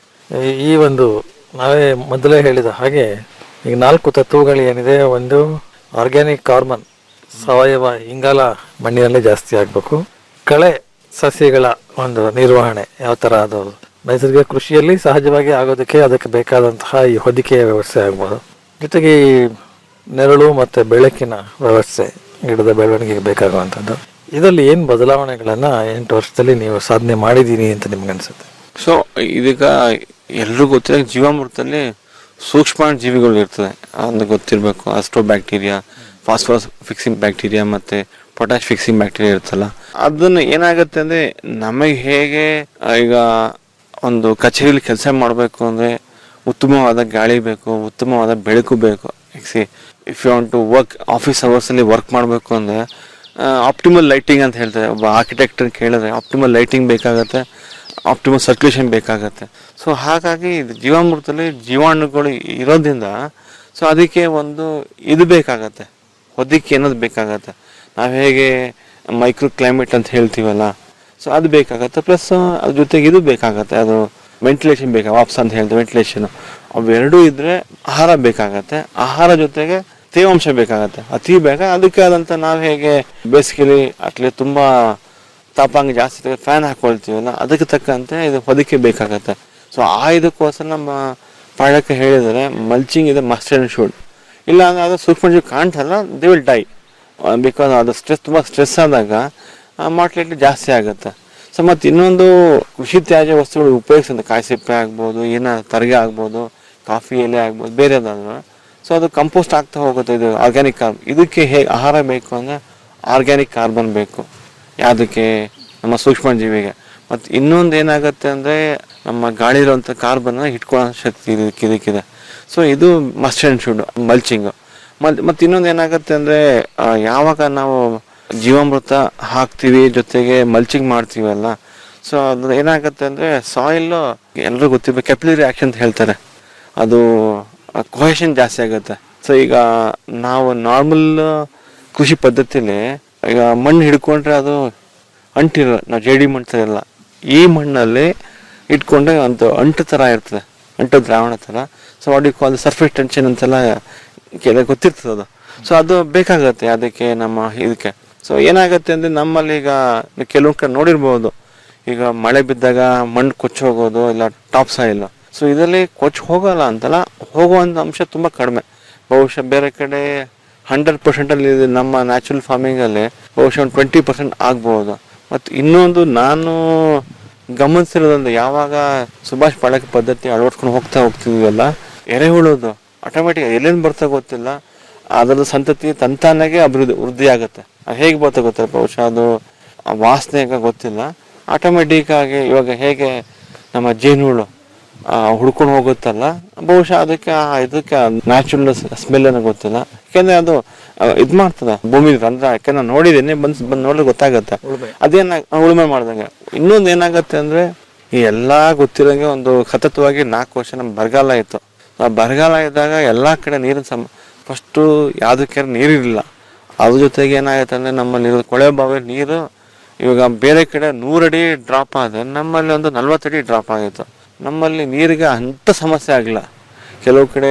ಈ- ಈ ಒಂದು ನಾವೇ ಮೊದಲೇ ಹೇಳಿದ ಹಾಗೆ ಈಗ ನಾಲ್ಕು ತತ್ವಗಳು ಏನಿದೆ ಒಂದು ಆರ್ಗ್ಯಾನಿಕ್ ಕಾರ್ಬನ್ ಸಾವಯವ ಇಂಗಾಲ ಮಣ್ಣಿನಲ್ಲಿ ಜಾಸ್ತಿ ಆಗಬೇಕು ಕಳೆ ಸಸ್ಯಗಳ ಒಂದು ನಿರ್ವಹಣೆ ಯಾವ ಥರ ಅದು ನೈಸರ್ಗಿಕ ಕೃಷಿಯಲ್ಲಿ ಸಹಜವಾಗಿ ಆಗೋದಕ್ಕೆ ಅದಕ್ಕೆ ಬೇಕಾದಂತಹ ಈ ಹೊದಿಕೆಯ ವ್ಯವಸ್ಥೆ ಆಗ್ಬೋದು ಜೊತೆಗೆ ಈ ನೆರಳು ಮತ್ತು ಬೆಳಕಿನ ವ್ಯವಸ್ಥೆ ಗಿಡದ ಬೆಳವಣಿಗೆಗೆ ಬೇಕಾಗುವಂಥದ್ದು ಇದರಲ್ಲಿ ಏನು ಬದಲಾವಣೆಗಳನ್ನು ಎಂಟು ವರ್ಷದಲ್ಲಿ ನೀವು ಸಾಧನೆ ಮಾಡಿದ್ದೀನಿ ಅಂತ ನಿಮ್ಗೆ ಅನ್ಸುತ್ತೆ ಸೊ ಇದೀಗ ಎಲ್ರಿಗೂ ಗೊತ್ತಿರೋ ಜೀವಾಮೃತದಲ್ಲಿ ಸೂಕ್ಷ್ಮ ಜೀವಿಗಳು ಇರ್ತದೆ ಒಂದು ಗೊತ್ತಿರಬೇಕು astro bacteria phosphorus fixing bacteria ಮತ್ತೆ ಪೊಟ್ಯಾಶ್ ಫಿಕ್ಸಿಂಗ್ ಬ್ಯಾಕ್ಟೀರಿಯಾ ಇರುತ್ತಲ್ಲ ಅದನ್ನ ಏನಾಗುತ್ತೆ ಅಂದ್ರೆ ನಮಗೆ ಹೇಗೆ ಆ, ಈಗ ಒಂದು ಕಚೇರಿಯಲ್ಲಿ ಕೆಲಸ ಮಾಡಬೇಕು ಅಂದ್ರೆ ಉತ್ತಮವಾದ ಗಾಳಿ ಬೇಕು ಉತ್ತಮವಾದ ಬೆಳಕು ಬೇಕು see if you want to work office hours ಅಲ್ಲಿ ವರ್ಕ್ ಮಾಡಬೇಕು ಅಂದ್ರೆ ಆಪ್ಟಿಮಲ್ ಲೈಟಿಂಗ್ ಅಂತ ಹೇಳ್ತಾರೆ ಒಬ್ಬ ಆರ್ಕಿಟೆಕ್ಟ್ ಕೇಳಿದ್ರೆ ಆಪ್ಟಿಮಲ್ ಲೈಟಿಂಗ್ ಬೇಕಾಗತ್ತೆ ಆಪ್ಟಿಮಲ್ ಸರ್ಕ್ಯುಲೇಷನ್ ಬೇಕಾಗತ್ತೆ ಸೊ ಹಾಗಾಗಿ ಇದು ಜೀವಾಮೃತದಲ್ಲಿ ಜೀವಾಣುಗಳು ಇರೋದ್ರಿಂದ ಸೊ ಅದಕ್ಕೆ ಒಂದು ಇದು ಬೇಕಾಗತ್ತೆ ಹೊದಿಕೆ ಅನ್ನೋದು ಬೇಕಾಗತ್ತೆ ನಾವು ಹೇಗೆ ಮೈಕ್ರೋ ಕ್ಲೈಮೇಟ್ ಅಂತ ಹೇಳ್ತೀವಲ್ಲ ಸೊ ಅದು ಬೇಕಾಗತ್ತೆ ಪ್ಲಸ್ ಅದ್ರ ಜೊತೆಗೆ ಇದು ಬೇಕಾಗತ್ತೆ ಅದು ವೆಂಟಿಲೇಷನ್ ಬೇಕಾಗ ವಾಪ್ಸ್ ಅಂತ ಹೇಳ್ತೀವಿ ವೆಂಟಿಲೇಷನ್ ಅವೆರಡೂ ಇದ್ರೆ ಆಹಾರ ಬೇಕಾಗತ್ತೆ ಆಹಾರ ಜೊತೆಗೆ ತೇವಾಂಶ ಬೇಕಾಗತ್ತೆ ಅತಿ ಬೇಗ ಅದಕ್ಕೆ ಆದಂತ ನಾವು ಹೇಗೆ ಬೇಸಿಗೆಲಿ ಅಟ್ಲಿ ತುಂಬಾ ತಾಪಾಂಗ ಜಾಸ್ತಿ ಫ್ಯಾನ್ ಹಾಕೊಳ್ತೀವಲ್ಲ ಅದಕ್ಕೆ ತಕ್ಕಂತೆ ಇದು ಹೊದಿಕೆ ಬೇಕಾಗತ್ತೆ ಸೊ ಆ ಇದಕ್ಕೋಸ್ಕರ ನಮ್ಮ ಪಾಠಕ್ಕೆ ಹೇಳಿದರೆ ಮಲ್ಚಿಂಗ್ ಇದೆ ಮಸ್ಟ್ ಅಂಡ್ ಶುಡ್ ಇಲ್ಲ ಅಂದ್ರೆ ಅದು ಸೂಕ್ಷ್ಮಜೀವಿ ಕಾಣ್ತಲ್ಲ ದೇ ವಿಲ್ ಡೈ ಬಿಕಾಸ್ ಅದು ಸ್ಟ್ರೆಸ್ ತುಂಬ ಸ್ಟ್ರೆಸ್ ಆದಾಗ ಮಾರ್ಟ್ಲೆಟ್ಲಿ ಜಾಸ್ತಿ ಆಗುತ್ತೆ ಸೊ ಮತ್ತು ಇನ್ನೊಂದು ಕೃಷಿ ತ್ಯಾಜ್ಯ ವಸ್ತುಗಳು ಉಪಯೋಗಿಸಿದ ಕಾಯಿ ಸಿಪ್ಪೆ ಆಗ್ಬೋದು ಏನ ತರಗೆ ಆಗ್ಬೋದು ಕಾಫಿ ಎಲೆ ಆಗ್ಬೋದು ಬೇರೆದಾದ್ರು ಸೊ ಅದು ಕಂಪೋಸ್ಟ್ ಆಗ್ತಾ ಹೋಗುತ್ತೆ ಇದು ಆರ್ಗ್ಯಾನಿಕ್ ಕಾರ್ಬನ್ ಇದಕ್ಕೆ ಹೇಗೆ ಆಹಾರ ಬೇಕು ಅಂದರೆ ಆರ್ಗ್ಯಾನಿಕ್ ಕಾರ್ಬನ್ ಬೇಕು ಯಾವುದಕ್ಕೆ ನಮ್ಮ ಸೂಕ್ಷ್ಮ ಜೀವಿಗೆ ಮತ್ತು ಇನ್ನೊಂದು ಏನಾಗುತ್ತೆ ಅಂದರೆ ನಮ್ಮ ಗಾಳಿ ಇರುವಂಥ ಕಾರ್ಬನ್ನ ಹಿಡ್ಕೊಳ್ಳೋ ಶಕ್ತಿ ಇದಕ್ಕೆ ಇದಕ್ಕಿದೆ ಸೊ ಇದು ಮಸ್ಟ್ ಆ್ಯಂಡ್ ಶುಡ್ ಮಲ್ಚಿಂಗ್ ಮತ್ತು ಮತ್ತು ಇನ್ನೊಂದು ಏನಾಗುತ್ತೆ ಅಂದರೆ ಯಾವಾಗ ನಾವು ಜೀವಾಮೃತ ಹಾಕ್ತೀವಿ ಜೊತೆಗೆ ಮಲ್ಚಿಂಗ್ ಮಾಡ್ತೀವಲ್ಲ ಸೊ ಅದು ಏನಾಗುತ್ತೆ ಅಂದರೆ ಸಾಯಿಲ್ ಎಲ್ಲರೂ ಗೊತ್ತಿರ್ಬೇಕು ಕೆಪ್ಲರಿ ಆಕ್ಷನ್ ಅಂತ ಹೇಳ್ತಾರೆ ಅದು ಕೊಹೆಷನ್ ಜಾಸ್ತಿ ಆಗುತ್ತೆ ಸೊ ಈಗ ನಾವು ನಾರ್ಮಲ್ ಕೃಷಿ ಪದ್ಧತಿಲಿ ಈಗ ಮಣ್ಣು ಹಿಡ್ಕೊಂಡ್ರೆ ಅದು ಅಂಟಿರಲ್ಲ ನಾವು ಜೇಡಿ ಮಣ್ಣು ಥರ ಇರಲ್ಲ ಈ ಮಣ್ಣಲ್ಲಿ ಇಟ್ಕೊಂಡ್ರೆ ಒಂದು ಅಂಟು ಥರ ಇರ್ತದೆ ಅಂಟು ದ್ರಾವಣ ಥರ so what you call surface tension ಅಂತೆಲ್ಲ ಕೆಲ ಗೊತ್ತಿರ್ತದೆ ಅದು ಸೊ ಅದು ಬೇಕಾಗತ್ತೆ ಅದಕ್ಕೆ ನಮ್ಮ ಇದಕ್ಕೆ ಸೊ ಏನಾಗುತ್ತೆ ಅಂದರೆ ನಮ್ಮಲ್ಲಿ ಈಗ ಕೆಲವೊಂದು ಕಡೆ ನೋಡಿರ್ಬೋದು ಈಗ ಮಳೆ ಬಿದ್ದಾಗ ಮಣ್ಣು ಕೊಚ್ಚಿ ಹೋಗೋದು ಇಲ್ಲ ಟಾಪ್ ಸಾಯಿಲ್ ಸೊ ಇದರಲ್ಲಿ ಕೊಚ್ಚಿ ಹೋಗಲ್ಲ ಅಂತಲ್ಲ ಹೋಗುವಂಥ ಅಂಶ ತುಂಬ ಕಡಿಮೆ ಬಹುಶಃ ಬೇರೆ ಕಡೆ ಹಂಡ್ರೆಡ್ ಪರ್ಸೆಂಟಲ್ಲಿ ನಮ್ಮ ನ್ಯಾಚುರಲ್ ಫಾರ್ಮಿಂಗಲ್ಲಿ ಬಹುಶಃ ಒಂದು ಟ್ವೆಂಟಿ ಪರ್ಸೆಂಟ್ ಆಗ್ಬೋದು ಮತ್ತು ಇನ್ನೊಂದು ನಾನು ಗಮನಿಸಿರೋದಂದ್ರೆ ಯಾವಾಗ ಸುಭಾಷ್ ಪಾಳಕೆ ಪದ್ಧತಿ ಅಳವಡಿಸ್ಕೊಂಡು ಹೋಗ್ತಾ ಹೋಗ್ತಿದ್ವಲ್ಲ ಎರೆಹುಳೋದು ಆಟೋಮೆಟಿಕ್ ಎಲ್ಲಿಂದ ಬರ್ತಾ ಗೊತ್ತಿಲ್ಲ ಅದರ ಸಂತತಿ ತಂತಾನಾಗೆ ಅಭಿವೃದ್ಧಿ ವೃದ್ಧಿ ಆಗುತ್ತೆ ಅದು ಹೇಗೆ ಬರ್ತಾ ಗೊತ್ತಿಲ್ಲ ಬಹುಶಃ ಅದು ಆ ವಾಸನೆಗೆ ಗೊತ್ತಿಲ್ಲ ಆಟೋಮೆಟಿಕ್ ಆಗಿ ಇವಾಗ ಹೇಗೆ ನಮ್ಮ ಜೇನುಹುಳು ಹುಡ್ಕೊಂಡು ಹೋಗುತ್ತಲ್ಲ ಬಹುಶಃ ಅದಕ್ಕೆ ಆ ಇದಕ್ಕೆ ನ್ಯಾಚುರಲ್ ಸ್ಮೆಲ್ ಏನೋ ಗೊತ್ತಿಲ್ಲ ಯಾಕೆಂದ್ರೆ ಅದು ಇದು ಮಾಡ್ತದೆ ಭೂಮಿ ರಂಧ್ರ ಯಾಕೆಂದ್ರೆ ನಾನು ನೋಡಿದ್ದೀನಿ ಬಂದು ಬಂದು ನೋಡಿದ್ರೆ ಗೊತ್ತಾಗತ್ತೆ ಅದೇನ ಉಳುಮೆ ಮಾಡ್ದಂಗೆ ಇನ್ನೊಂದು ಏನಾಗತ್ತೆ ಅಂದ್ರೆ ಈ ಎಲ್ಲಾ ಗೊತ್ತಿರೋಂಗೆ ಒಂದು ಸತತವಾಗಿ ನಾಲ್ಕು ವರ್ಷ ನಮ್ ಬರಗಾಲ ಇತ್ತು ಆ ಬರಗಾಲ ಇದ್ದಾಗ ಎಲ್ಲಾ ಕಡೆ ನೀರಿನ ಸಮ ಫಸ್ಟು ಯಾವುದಕ್ಕೆ ನೀರಿರಲಿಲ್ಲ ಅದ್ರ ಜೊತೆಗೆ ಏನಾಗುತ್ತೆ ಅಂದ್ರೆ ನಮ್ಮಲ್ಲಿ ಇರೋ ಕೊಳೆ ಬಾವಿ ನೀರು ಇವಾಗ ಬೇರೆ ಕಡೆ ನೂರಡಿ ಡ್ರಾಪ್ ಆದ್ರೆ ನಮ್ಮಲ್ಲಿ ಒಂದು ನಲ್ವತ್ತಡಿ ಡ್ರಾಪ್ ಆಗಿತ್ತು ನಮ್ಮಲ್ಲಿ ನೀರಿಗೆ ಅಂಥ ಸಮಸ್ಯೆ ಆಗಿಲ್ಲ ಕೆಲವು ಕಡೆ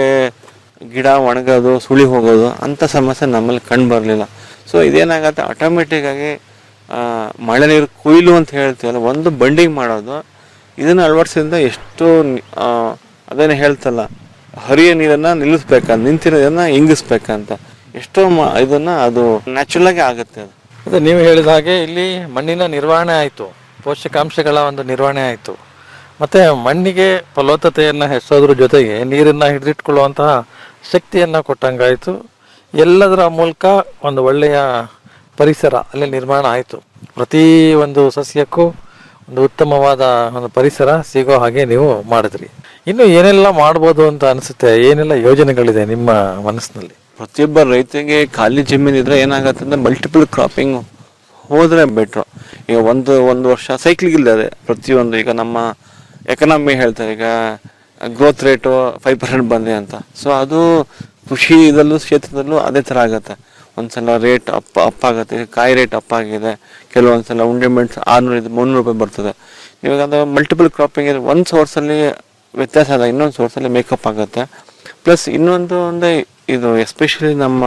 ಗಿಡ ಒಣಗೋದು ಸುಳಿ ಹೋಗೋದು ಅಂಥ ಸಮಸ್ಯೆ ನಮ್ಮಲ್ಲಿ ಕಂಡು ಬರಲಿಲ್ಲ ಸೊ ಇದೇನಾಗತ್ತೆ ಆಟೋಮೆಟಿಕ್ ಆಗಿ ಆ, ಮಳೆ ನೀರು ಕೊಯ್ಲು ಅಂತ ಹೇಳ್ತೀವಲ್ಲ ಒಂದು ಬಂಡಿಂಗ್ ಮಾಡೋದು ಇದನ್ನು ಅಳವಡಿಸಿದಿಂದ ಎಷ್ಟೋ ನಿ- ಆ, ಅದೇನು ಹೇಳ್ತಲ್ಲ ಹರಿಯ ನೀರನ್ನ ನಿಲ್ಲಿಸ್ಬೇಕಂತ ನಿಂತಿರೋದನ್ನ ಇಂಗಿಸ್ಬೇಕಂತ ಎಷ್ಟೋ ಮ- ಇದನ್ನ ಅದು ನ್ಯಾಚುರಲ್ ಆಗಿ ಆಗುತ್ತೆ ಅದು ಅದೇ ನೀವು ಹೇಳಿದ ಹಾಗೆ ಇಲ್ಲಿ ಮಣ್ಣಿನ ನಿರ್ವಹಣೆ ಆಯಿತು ಪೋಷಕಾಂಶಗಳ ಒಂದು ನಿರ್ವಹಣೆ ಆಯಿತು ಮತ್ತೆ ಮಣ್ಣಿಗೆ ಫಲವತ್ತತೆಯನ್ನು ಹೆಚ್ಚೋದ್ರ ಜೊತೆಗೆ ನೀರನ್ನು ಹಿಡಿದಿಟ್ಕೊಳ್ಳುವಂತಹ ಶಕ್ತಿಯನ್ನು ಕೊಟ್ಟಂಗಾಯಿತು ಎಲ್ಲದರ ಮೂಲಕ ಒಂದು ಒಳ್ಳೆಯ ಪರಿಸರ ಅಲ್ಲಿ ನಿರ್ಮಾಣ ಆಯಿತು ಪ್ರತಿ ಒಂದು ಸಸ್ಯಕ್ಕೂ ಒಂದು ಉತ್ತಮವಾದ ಒಂದು ಪರಿಸರ ಸಿಗೋ ಹಾಗೆ ನೀವು ಮಾಡಿದ್ರಿ ಇನ್ನು ಏನೆಲ್ಲ ಮಾಡ್ಬೋದು ಅಂತ ಅನಿಸುತ್ತೆ ಏನೆಲ್ಲ ಯೋಜನೆಗಳಿದೆ ನಿಮ್ಮ ಮನಸ್ಸಿನಲ್ಲಿ ಪ್ರತಿಯೊಬ್ಬ ರೈತರಿಗೆ ಖಾಲಿ ಜಮೀನು ಇದ್ರೆ ಏನಾಗತ್ತೆ ಅಂದ್ರೆ ಮಲ್ಟಿಪಲ್ ಕ್ರಾಪಿಂಗ್ ಹೋದ್ರೆ ಬೆಟ್ರು ಈಗ ಒಂದು ಒಂದು ವರ್ಷ ಸೈಕ್ಲಿಂಗ್ ಇಲ್ಲದೆ ಪ್ರತಿಯೊಂದು ಈಗ ನಮ್ಮ ಎಕನಾಮಿ ಹೇಳ್ತಾರೆ ಈಗ ಗ್ರೋತ್ ರೇಟು ಫೈವ್ ಪರ್ಸೆಂಟ್ ಬಂದಿದೆ ಅಂತ ಸೊ ಅದು ಕೃಷಿ ಇದಲ್ಲೂ ಕ್ಷೇತ್ರದಲ್ಲೂ ಅದೇ ಥರ ಆಗುತ್ತೆ ಒಂದ್ಸಲ ರೇಟ್ ಅಪ್ ಅಪ್ ಆಗುತ್ತೆ ಈಗ ಕಾಯಿ ರೇಟ್ ಅಪ್ ಆಗಿದೆ ಕೆಲವೊಂದ್ಸಲ ಉಂಡೆ ಮೆಣಸು ಆರ್ನೂರಿಂದ ಮುನ್ನೂರು ರೂಪಾಯಿ ಬರ್ತದೆ ಇವಾಗ ಅದು ಮಲ್ಟಿಪಲ್ ಕ್ರಾಪಿಂಗ್ ಇದೆ ಒಂದು ಸೋರ್ಸಲ್ಲಿ ವ್ಯತ್ಯಾಸ ಅಲ್ಲ ಇನ್ನೊಂದು ಸೋರ್ಸಲ್ಲಿ ಮೇಕಪ್ ಆಗುತ್ತೆ ಪ್ಲಸ್ ಇನ್ನೊಂದು ಅಂದರೆ ಇದು ಎಸ್ಪೆಷಲಿ ನಮ್ಮ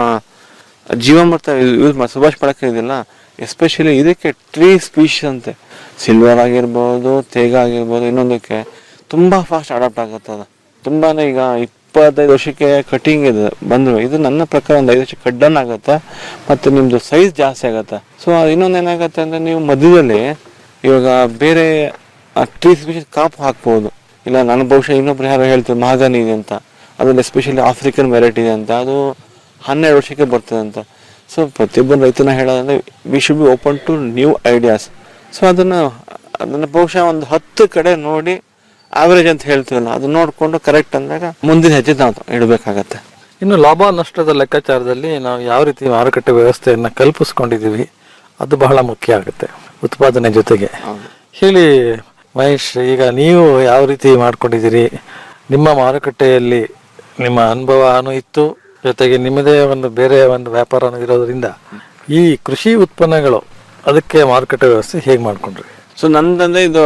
ಜೀವಾಮೃತ ಯೂಸ್ ಮಾಡಿ ಸುಭಾಷ್ ಬಳಕೆ ಇದೆಯಲ್ಲ ಎಸ್ಪೆಷಲಿ ಇದಕ್ಕೆ ಟ್ರೀ ಸ್ಪೀಶೀಸ್ ಅಂತೆ ಸಿಲ್ವರ್ ಆಗಿರ್ಬೋದು ತೇಗ ಆಗಿರ್ಬೋದು ಇನ್ನೊಂದಕ್ಕೆ ತುಂಬ ಫಾಸ್ಟ್ ಅಡಾಪ್ಟ್ ಆಗುತ್ತೆ ಅದು ತುಂಬಾ ಈಗ ಇಪ್ಪತ್ತೈದು ವರ್ಷಕ್ಕೆ ಕಟಿಂಗ್ ಇದೆ ಬಂದ್ರು ಇದು ನನ್ನ ಪ್ರಕಾರ ಒಂದು ಐದು ವರ್ಷ ಕಡ್ಡನ್ ಆಗುತ್ತೆ ಮತ್ತು ನಿಮ್ಮದು ಸೈಜ್ ಜಾಸ್ತಿ ಆಗುತ್ತೆ ಸೊ ಇನ್ನೊಂದು ಏನಾಗುತ್ತೆ ಅಂದರೆ ನೀವು ಮಧ್ಯದಲ್ಲಿ ಇವಾಗ ಬೇರೆ ಟ್ರೀ ಸ್ಪೀಶೀಸ್ ಕಾಪ್ ಹಾಕ್ಬೋದು ಇಲ್ಲ ನಾನು ಬಹುಶಃ ಇನ್ನೊಬ್ರು ಯಾರೋ ಹೇಳ್ತಾರೆ ಮಹಾಗನಿ ಇದೆ ಅಂತ ಅದ್ರಲ್ಲಿ ಎಸ್ಪೆಷಲಿ ಆಫ್ರಿಕನ್ ವೆರೈಟಿ ಇದೆ ಅಂತ ಅದು ಹನ್ನೆರಡು ವರ್ಷಕ್ಕೆ ಬರ್ತದೆ ಅಂತ ಸೊ ಪ್ರತಿಯೊಬ್ಬ ರೈತನ ಹೇಳೋದಂದ್ರೆ we should be open to new ideas so ಅದನ್ನು ಅದನ್ನು ಬಹುಶಃ ಒಂದು ಹತ್ತು ಕಡೆ ನೋಡಿ ಆವರೇಜ್ ಅಂತ ಹೇಳ್ತೀವಲ್ಲ ಅದು ನೋಡಿಕೊಂಡು ಕರೆಕ್ಟ್ ಅಂದಾಗ ಮುಂದಿನ ಹೆಜ್ಜೆ ನಾವು ಇಡಬೇಕಾಗತ್ತೆ ಇನ್ನು ಲಾಭ ನಷ್ಟದ ಲೆಕ್ಕಾಚಾರದಲ್ಲಿ ನಾವು ಯಾವ ರೀತಿ ಮಾರುಕಟ್ಟೆ ವ್ಯವಸ್ಥೆಯನ್ನ ಕಲ್ಪಿಸ್ಕೊಂಡಿದೀವಿ ಅದು ಬಹಳ ಮುಖ್ಯ ಆಗುತ್ತೆ ಉತ್ಪಾದನೆ ಜೊತೆಗೆ ಹೇಳಿ ಮಹೇಶ್ ಈಗ ನೀವು ಯಾವ ರೀತಿ ಮಾಡ್ಕೊಂಡಿದ್ದೀರಿ ನಿಮ್ಮ ಮಾರುಕಟ್ಟೆಯಲ್ಲಿ ನಿಮ್ಮ ಅನುಭವನೂ ಇತ್ತು ಜೊತೆಗೆ ನಿಮ್ಮದೇ ಒಂದು ಬೇರೆ ಒಂದು ವ್ಯಾಪಾರನೂ ಇರೋದ್ರಿಂದ ಈ ಕೃಷಿ ಉತ್ಪನ್ನಗಳು ಅದಕ್ಕೆ ಮಾರುಕಟ್ಟೆ ವ್ಯವಸ್ಥೆ ಹೇಗೆ ಮಾಡ್ಕೊಂಡ್ರಿ ಸೊ ನಂದಂದ್ರೆ ಇದು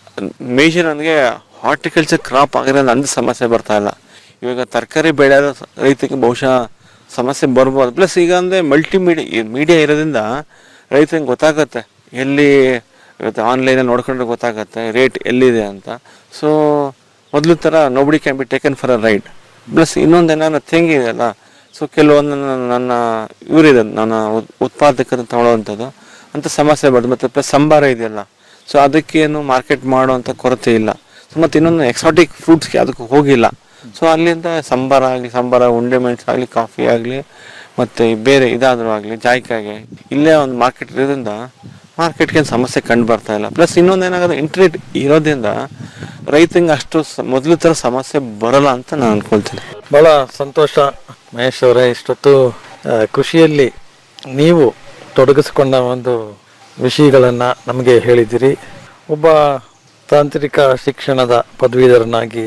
ಮೇಜರ್ ನನಗೆ ಹಾರ್ಟಿಕಲ್ಚರ್ ಕ್ರಾಪ್ ಆಗಿರೋ ನಂದು ಸಮಸ್ಯೆ ಬರ್ತಾ ಇಲ್ಲ ಇವಾಗ ತರಕಾರಿ ಬೆಳೆಯೋ ರೈತರಿಗೆ ಬಹುಶಃ ಸಮಸ್ಯೆ ಬರ್ಬೋದು ಪ್ಲಸ್ ಈಗ ಅಂದರೆ ಮಲ್ಟಿ ಮೀಡಿಯಾ ಮೀಡಿಯಾ ಇರೋದ್ರಿಂದ ರೈತರಿಗೆ ಗೊತ್ತಾಗತ್ತೆ ಎಲ್ಲಿ ಇವತ್ತು ಆನ್ಲೈನಲ್ಲಿ ನೋಡ್ಕೊಂಡ್ರೆ ಗೊತ್ತಾಗತ್ತೆ ರೇಟ್ ಎಲ್ಲಿದೆ ಅಂತ ಸೊ ಮೊದಲು ಥರ nobody can be taken for a ride plus ಇನ್ನೊಂದು ಏನಾದ್ರು ಥಿಂಗ್ ಇದೆಯಲ್ಲ ಸೊ ಕೆಲವೊಂದು ನನ್ನ- ನನ್ನ ಇವರಿದೆ ನನ್ನ ಉತ್- ಉತ್ಪಾದಕರು ತಗೊಳ್ಳೋವಂಥದ್ದು ಅಂತ ಸಮಸ್ಯೆ ಬರ್ತದೆ ಮತ್ತು ಪ್ಲಸ್ ಸಂಬಾರ ಇದೆಯಲ್ಲ ಸೊ ಅದಕ್ಕೇನು ಮಾರ್ಕೆಟ್ ಮಾಡುವಂಥ ಕೊರತೆ ಇಲ್ಲ ಸೊ ಮತ್ತು ಇನ್ನೊಂದು ಎಕ್ಸಾಟಿಕ್ ಫ್ರೂಟ್ಸ್ಗೆ ಅದಕ್ಕೆ ಹೋಗಿಲ್ಲ ಸೊ ಅಲ್ಲಿಂದ ಸಂಬಾರ ಆಗಲಿ ಸಂಬಾರ ಉಂಡೆ ಮೆಣಸು ಆಗಲಿ ಕಾಫಿ ಆಗಲಿ ಮತ್ತು ಬೇರೆ ಇದಾದರೂ ಆಗಲಿ ಜಾಯ್ಕಾಗೆ ಇಲ್ಲೇ ಒಂದು ಮಾರ್ಕೆಟ್ ಇರೋದ್ರಿಂದ ಮಾರ್ಕೆಟ್ಗೆ ಸಮಸ್ಯೆ ಕಂಡು ಬರ್ತಾ ಇಲ್ಲ ಪ್ಲಸ್ ಇನ್ನೊಂದು ಏನಾಗುತ್ತೆ ಇಂಟರ್ನೆಟ್ ಇರೋದ್ರಿಂದ ರೈತಂಗೆ ಅಷ್ಟು ಸ- ಮೊದಲು ಥರ ಸಮಸ್ಯೆ ಬರಲ್ಲ ಅಂತ ನಾನು ಅನ್ಕೊಳ್ತೀನಿ ಬಹಳ ಸಂತೋಷ ಮಹೇಶ್ ಅವರೇ ಇಷ್ಟೊತ್ತು ಆ, ಕೃಷಿಯಲ್ಲಿ ನೀವು ತೊಡಗಿಸಿಕೊಂಡ ಒಂದು ವಿಷಯಗಳನ್ನ ನಮಗೆ ಹೇಳಿದಿರಿ ಒಬ್ಬ ತಾಂತ್ರಿಕ ಶಿಕ್ಷಣದ ಪದವೀಧರನಾಗಿ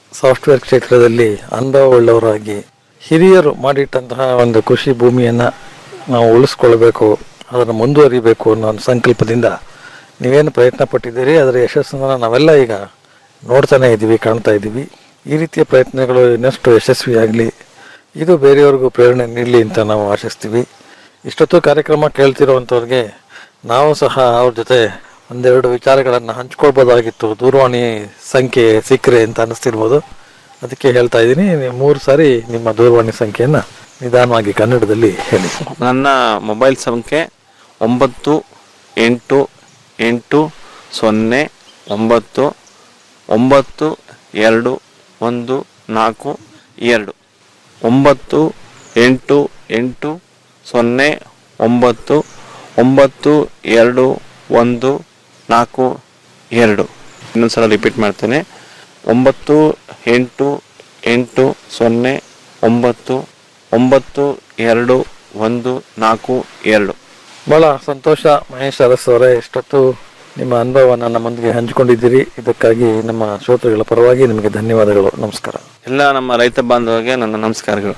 ಸಾಫ್ಟ್ವೇರ್ ಕ್ಷೇತ್ರದಲ್ಲಿ ಅನುಭವವುಳ್ಳವರಾಗಿ ಹಿರಿಯರು ಮಾಡಿಟ್ಟಂತಹ ಒಂದು ಕೃಷಿ ಭೂಮಿಯನ್ನ ನಾವು ಉಳಿಸ್ಕೊಳ್ಬೇಕು ಅದನ್ನು ಮುಂದುವರಿಬೇಕು ಅನ್ನೋ ಒಂದು ಸಂಕಲ್ಪದಿಂದ ನೀವೇನು ಪ್ರಯತ್ನ ಪಟ್ಟಿದ್ದೀರಿ ಅದರ ಯಶಸ್ಸನ್ನು ನಾವೆಲ್ಲ ಈಗ ನೋಡ್ತಾನೆ ಇದ್ದೀವಿ ಕಾಣ್ತಾ ಇದ್ದೀವಿ ಈ ರೀತಿಯ ಪ್ರಯತ್ನಗಳು ಇನ್ನಷ್ಟು ಯಶಸ್ವಿಯಾಗಲಿ ಇದು ಬೇರೆಯವ್ರಿಗೂ ಪ್ರೇರಣೆ ನೀಡಲಿ ಅಂತ ನಾವು ಆಶಿಸ್ತೀವಿ ಇಷ್ಟೊತ್ತು ಕಾರ್ಯಕ್ರಮ ಕೇಳ್ತಿರೋವಂಥವ್ರಿಗೆ ನಾವು ಸಹ ಅವ್ರ ಜೊತೆ ಒಂದೆರಡು ವಿಚಾರಗಳನ್ನು ಹಂಚ್ಕೊಳ್ಬೋದಾಗಿತ್ತು ದೂರವಾಣಿ ಸಂಖ್ಯೆ ಸಿಕ್ಕರೆ ಅಂತ ಅನಿಸ್ತಿರ್ಬೋದು ಅದಕ್ಕೆ ಹೇಳ್ತಾ ಇದ್ದೀನಿ ನೀವು ಮೂರು ಸಾರಿ ನಿಮ್ಮ ದೂರವಾಣಿ ಸಂಖ್ಯೆಯನ್ನು ನಿಧಾನವಾಗಿ ಕನ್ನಡದಲ್ಲಿ ಹೇಳಿ ನನ್ನ ಮೊಬೈಲ್ ಸಂಖ್ಯೆ ಒಂಬತ್ತು ಎಂಟು ಎಂಟು ಸೊನ್ನೆ ಒಂಬತ್ತು ಒಂಬತ್ತು ಎರಡು ಒಂದು ನಾಲ್ಕು ಎರಡು ಒಂಬತ್ತು ಎಂಟು ಎಂಟು ಸೊನ್ನೆ ಒಂಬತ್ತು ಒಂಬತ್ತು ಎರಡು ಒಂದು ನಾಲ್ಕು ಎರಡು ಇನ್ನೊಂದ್ಸಲ ರಿಪೀಟ್ ಮಾಡ್ತೇನೆ ಒಂಬತ್ತು ಎಂಟು ಎಂಟು ಸೊನ್ನೆ ಒಂಬತ್ತು ಒಂಬತ್ತು ಎರಡು ಒಂದು ನಾಲ್ಕು ಎರಡು ಬಹಳ ಸಂತೋಷ ಮಹೇಶ್ ಅರಸ್ ಅವರೇ ಇಷ್ಟೊತ್ತು ನಿಮ್ಮ ಅನುಭವವನ್ನು ನಮ್ಮೊಂದಿಗೆ ಹಂಚಿಕೊಂಡಿದ್ದೀರಿ ಇದಕ್ಕಾಗಿ ನಮ್ಮ ಶ್ರೋತೃಗಳ ಪರವಾಗಿ ನಿಮಗೆ ಧನ್ಯವಾದಗಳು ನಮಸ್ಕಾರ ಎಲ್ಲ ನಮ್ಮ ರೈತ ಬಾಂಧವರಿಗೆ ನನ್ನ ನಮಸ್ಕಾರಗಳು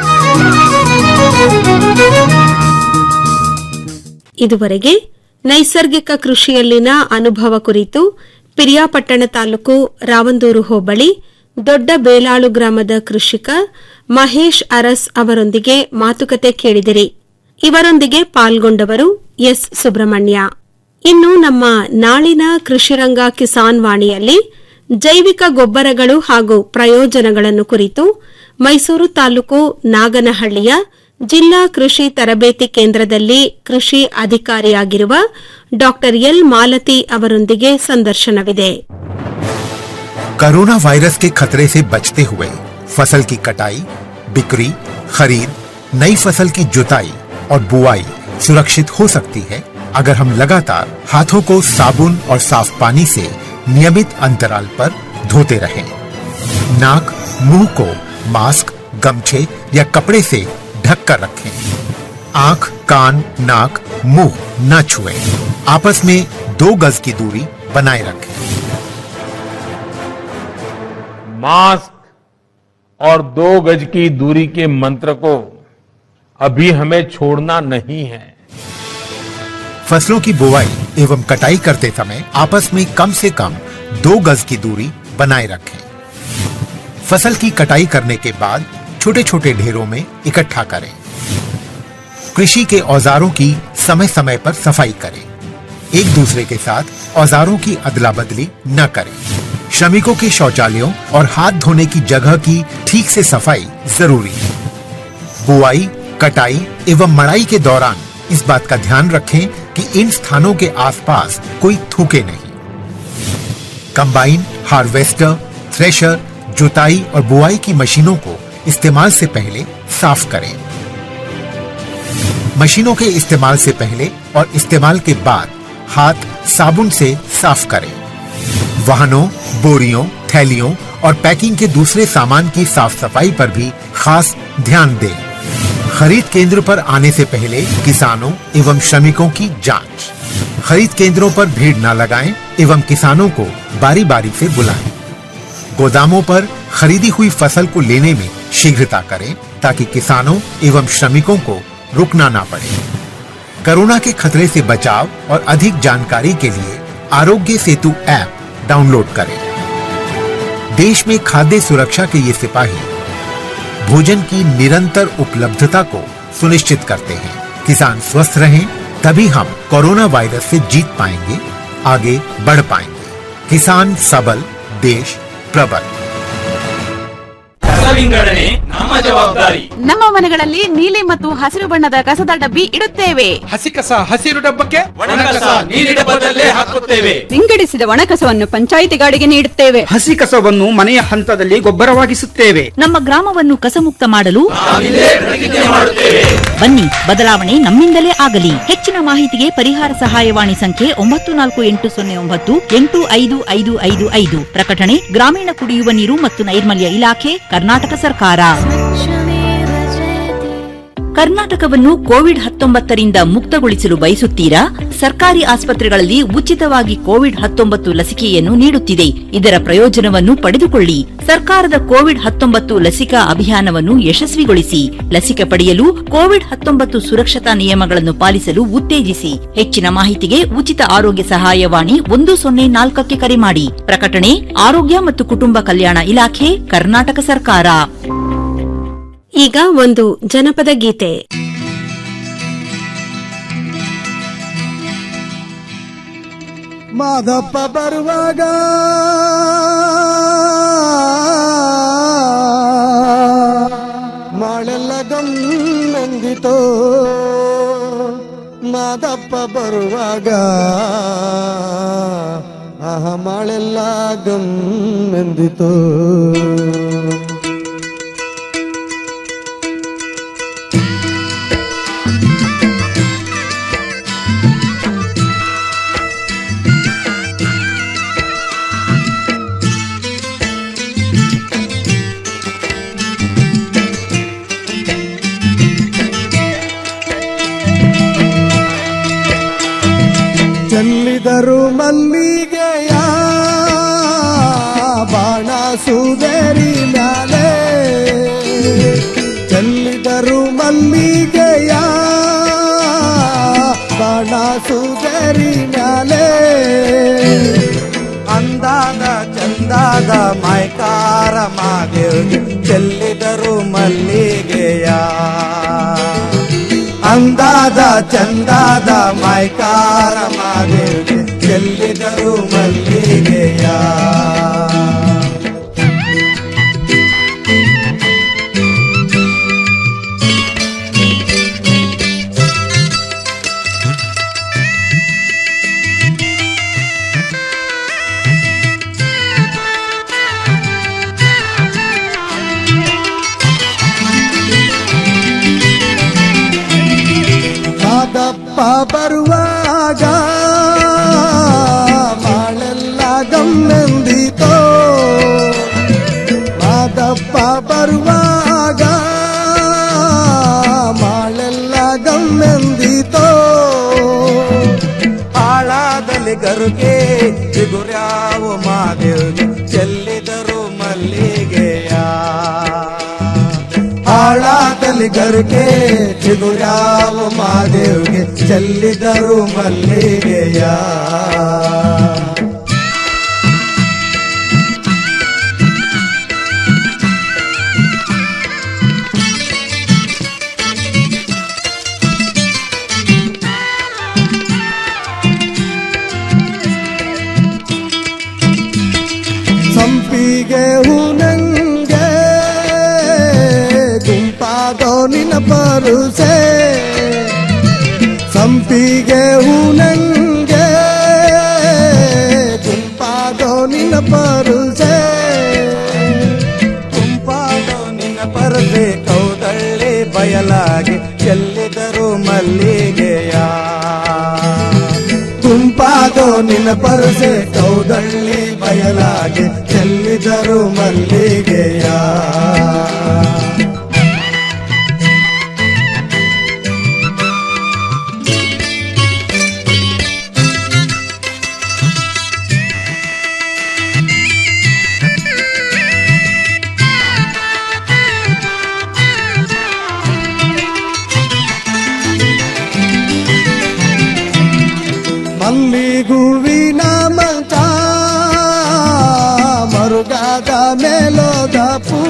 ಇದುವರೆಗೆ ನೈಸರ್ಗಿಕ ಕೃಷಿಯಲ್ಲಿನ ಅನುಭವ ಕುರಿತು ಪಿರಿಯಾಪಟ್ಟಣ ತಾಲೂಕು ರಾವಂದೂರು ಹೋಬಳಿ ದೊಡ್ಡ ಬೇಲಾಳು ಗ್ರಾಮದ ಕೃಷಿಕ ಮಹೇಶ್ ಅರಸ್ ಅವರೊಂದಿಗೆ ಮಾತುಕತೆ ಕೇಳಿದಿರಿ ಇವರೊಂದಿಗೆ ಪಾಲ್ಗೊಂಡವರು ಎಸ್ ಸುಬ್ರಹ್ಮಣ್ಯ ಇನ್ನು ನಮ್ಮ ನಾಳಿನ ಕೃಷಿರಂಗ ಕಿಸಾನ್ ವಾಣಿಯಲ್ಲಿ ಜೈವಿಕ ಗೊಬ್ಬರಗಳು ಹಾಗೂ ಪ್ರಯೋಜನಗಳನ್ನು ಕುರಿತು ಮೈಸೂರು ತಾಲೂಕು ನಾಗನಹಳ್ಳಿಯ ಜಿಲ್ಲಾ ಕೃಷಿ ತರಬೇತಿ ಕೇಂದ್ರದಲ್ಲಿ ಕೃಷಿ ಅಧಿಕಾರಿಯಾಗಿರುವ ಡಾ ಎಲ್ ಮಾಲತಿ ಅವರೊಂದಿಗೆ ಸಂದರ್ಶನವಿದೆ कोरोना वायरस के खतरे से बचते हुए फसल की कटाई बिक्री खरीद नई फसल की जुताई और बुआई सुरक्षित हो सकती है अगर हम लगातार हाथों को साबुन और साफ पानी से नियमित अंतराल पर धोते रहें। नाक मुंह को मास्क गमछे या कपड़े से ढक कर रखें आंख कान नाक मुंह न छुएं। आपस में दो गज की दूरी बनाए रखें मास्क और दो गज की दूरी के मंत्र को अभी हमें छोड़ना नहीं है फसलों की बुवाई एवं कटाई करते समय आपस में कम से कम दो गज की दूरी बनाए रखें फसल की कटाई करने के बाद छोटे छोटे ढेरों में इकट्ठा करें कृषि के औजारों की समय समय पर सफाई करें एक दूसरे के साथ औजारों की अदला बदली न करें श्रमिकों के शौचालयों और हाथ धोने की जगह की ठीक से सफाई जरूरी है बुआई कटाई एवं मड़ाई के दौरान इस बात का ध्यान रखें कि इन स्थानों के आसपास कोई थूके नहीं कंबाइन हार्वेस्टर थ्रेशर जुताई और बुआई की मशीनों को इस्तेमाल से पहले साफ करें मशीनों के इस्तेमाल से पहले और इस्तेमाल के बाद हाथ साबुन से साफ करें वाहनों बोरियों थैलियों और पैकिंग के दूसरे सामान की साफ सफाई पर भी खास ध्यान दें खरीद केंद्र पर आने से पहले किसानों एवं श्रमिकों की जांच खरीद केंद्रों पर भीड़ न लगाएं एवं किसानों को बारी बारी से बुलाएं गोदामों पर खरीदी हुई फसल को लेने में शीघ्रता करें ताकि किसानों एवं श्रमिकों को रुकना ना पड़े कोरोना के खतरे से बचाव और अधिक जानकारी के लिए आरोग्य सेतु ऐप डाउनलोड करें देश में खाद्य सुरक्षा के ये सिपाही भोजन की निरंतर उपलब्धता को सुनिश्चित करते हैं किसान स्वस्थ रहें तभी हम कोरोना वायरस से जीत पाएंगे आगे बढ़ पाएंगे किसान सबल देश प्रबल ವಿಂಗಡಣೆ ನಮ್ಮ ಜವಾಬ್ದಾರಿ ನಮ್ಮ ಮನೆಗಳಲ್ಲಿ ನೀಲಿ ಮತ್ತು ಹಸಿರು ಬಣ್ಣದ ಕಸದ ಡಬ್ಬಿ ಇಡುತ್ತೇವೆ ಹಸಿ ಕಸ ಹಸಿರು ಡಬ್ಬಕ್ಕೆ ಒಣ ಕಸ ನೀಲಿ ಡಬ್ಬದಲ್ಲೇ ಹಾಕುತ್ತೇವೆ ವಿಂಗಡಿಸಿದ ಒಣಕಸವನ್ನು ಪಂಚಾಯಿತಿ ಗಾಡಿಗೆ ನೀಡುತ್ತೇವೆ ಹಸಿ ಕಸವನ್ನು ಮನೆಯ ಹಂತದಲ್ಲಿ ಗೊಬ್ಬರವಾಗಿಸುತ್ತೇವೆ ನಮ್ಮ ಗ್ರಾಮವನ್ನು ಕಸಮುಕ್ತ ಮಾಡಲು ನಾವಿಲ್ಲೇ ಪ್ರತಿಜ್ಞೆ ಮಾಡುತ್ತೇವೆ ಬನ್ನಿ ಬದಲಾವಣೆ ನಮ್ಮಿಂದಲೇ ಆಗಲಿ ಹೆಚ್ಚಿನ ಮಾಹಿತಿಗೆ ಪರಿಹಾರ ಸಹಾಯವಾಣಿ ಸಂಖ್ಯೆ ಒಂಬತ್ತು ನಾಲ್ಕು ಎಂಟು ಸೊನ್ನೆ ಒಂಬತ್ತು ಎಂಟು ಐದು ಐದು ಐದು ಐದು ಪ್ರಕಟಣೆ ಗ್ರಾಮೀಣ ಕುಡಿಯುವ ನೀರು ಮತ್ತು ನೈರ್ಮಲ್ಯ ಇಲಾಖೆ ಕರ್ನಾಟಕ ಸರ್ಕಾರ ಕರ್ನಾಟಕವನ್ನು ಕೋವಿಡ್ ಹತ್ತೊಂಬತ್ತರಿಂದ ಮುಕ್ತಗೊಳಿಸಲು ಬಯಸುತ್ತೀರಾ ಸರ್ಕಾರಿ ಆಸ್ಪತ್ರೆಗಳಲ್ಲಿ ಉಚಿತವಾಗಿ ಕೋವಿಡ್ ಹತ್ತೊಂಬತ್ತು ಲಸಿಕೆಯನ್ನು ನೀಡುತ್ತಿದೆ ಇದರ ಪ್ರಯೋಜನವನ್ನು ಪಡೆದುಕೊಳ್ಳಿ ಸರ್ಕಾರದ ಕೋವಿಡ್ ಹತ್ತೊಂಬತ್ತು ಲಸಿಕಾ ಅಭಿಯಾನವನ್ನು ಯಶಸ್ವಿಗೊಳಿಸಿ ಲಸಿಕೆ ಪಡೆಯಲು ಕೋವಿಡ್ ಹತ್ತೊಂಬತ್ತು ಸುರಕ್ಷತಾ ನಿಯಮಗಳನ್ನು ಪಾಲಿಸಲು ಉತ್ತೇಜಿಸಿ ಹೆಚ್ಚಿನ ಮಾಹಿತಿಗೆ ಉಚಿತ ಆರೋಗ್ಯ ಸಹಾಯವಾಣಿ ಒಂದು ಸೊನ್ನೆ ನಾಲ್ಕಕ್ಕೆ ಕರೆ ಮಾಡಿ ಪ್ರಕಟಣೆ ಆರೋಗ್ಯ ಮತ್ತು ಕುಟುಂಬ ಕಲ್ಯಾಣ ಇಲಾಖೆ ಕರ್ನಾಟಕ ಸರ್ಕಾರ ಈಗ ಒಂದು ಜನಪದ ಗೀತೆ ಮಾದಪ್ಪ ಬರುವಾಗ ಮಾಳೆಲ್ಲ ಗಮ್ಮೆಂದಿತೋ ಮಾದಪ್ಪ ಬರುವಾಗ ಆಹ ಮಾಳೆಲ್ಲ ಗಮ್ಮೆಂದಿತೋ ಚೆಲ್ಲಿದರು ಮಲ್ಲಿಗೆಯ ಬಾಣ ಸುದರಿ ಮ್ಯಾಲೆ ಚೆಲ್ಲಿದರು ಮಲ್ಲಿಗೆಯ ಬಾಣ ಸುದರಿ ಮ್ಯಾಲೆ ಅಂದಾದ ಚಂದಾದ ಮೈಕಾರ ಮಾದೇವ್ಗೆ ಚೆಲ್ಲಿದರು ಮಲ್ಲಿಗೆಯ ಅಂದಾದ ಚಂದಾದ ಮೈಕಾರ ಮಾದೇವ್ಗೆ ಚೆಲ್ಲಿದರು ಮಲ್ಲಿಗೆಯ ಮಾದಪ್ಪ ಬರುವಾಗ ಮಾಳೆಲ್ಲ ಗಮ್ಮೆಂದಿತೋ ಮಾದಪ್ಪ ಬರುವಾಗ ಮಾಳೆಲ್ಲ ಗಮ್ಮೆಂದಿತೋ ಆಳಾದಲ್ಲಿ ಗರುಗೆ ಚಿಗುರ್ಯಾವು ಮಾದೇವ್ಗೆ ಚೆಲ್ಲಿದರು ಮಲ್ಲಿಗೆಯ ಆಳಾದಲ್ಲಿ ಗರುಗೆ ಚಿಗುರ್ಯಾವು ಮಾದೇವ್ಗೆ ಚೆಲ್ಲಿದರು ಮಲ್ಲಿಗೆಯ ಸಂಪಿಗೆ ಹೂನಂಗೆ ಗುಂಪಾದೋ ನಿನ್ನ ಪರುಸೆ ಸಂಪಿಗೆ ಹೂನಂಗೆ ಗುಂಪಾದೋ ನಿನ್ನ ಪರುಸೆ ಗುಂಪಾದೋ ನಿನ್ನ ಪರಸೆ ಕೌದಳ್ಳಿ ಬಯಲಾಗಿ ಚೆಲ್ಲಿದರು ಮಲ್ಲಿಗೆಯ ಗುಂಪಾದೋ ನಿನ್ನ ಪರಸೆ ಕೌದಳ್ಳಿ ಬಯಲಾಗಿ ಚೆಲ್ಲಿದರು ಮಲ್ಲಿಗೆಯ ಮಲ್ಲಿಗುವಿನ ಮಂಚ ಮರುಗಾದ ಮೇಲೋದ ಪೂ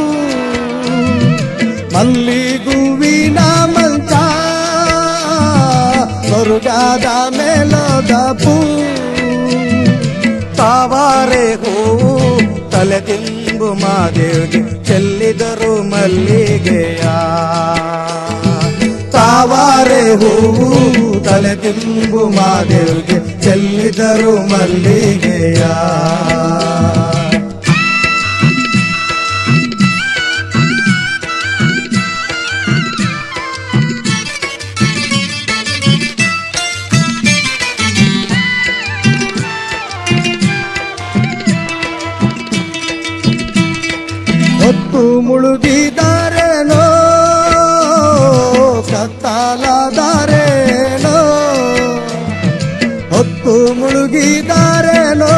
ಮಲ್ಲಿಗುವಿನ ಮಂಚ ಮರುಗಾದ ಮೇಲೋದ ಪೂ ತಾವಾರೆ ಹೂವು ತಲೆ ತಿಂಬು ಮಾದೇವ್ಗೆ ಚೆಲ್ಲಿದರು ಮಲ್ಲಿಗೆಯ ತಾವಾರೆ ಹೂವು ತಲೆ ತಿಂಬು ಮಾದೇವ್ಗೆ ಚೆಲ್ಲಿದರು ಮಲ್ಲಿಗೆಯ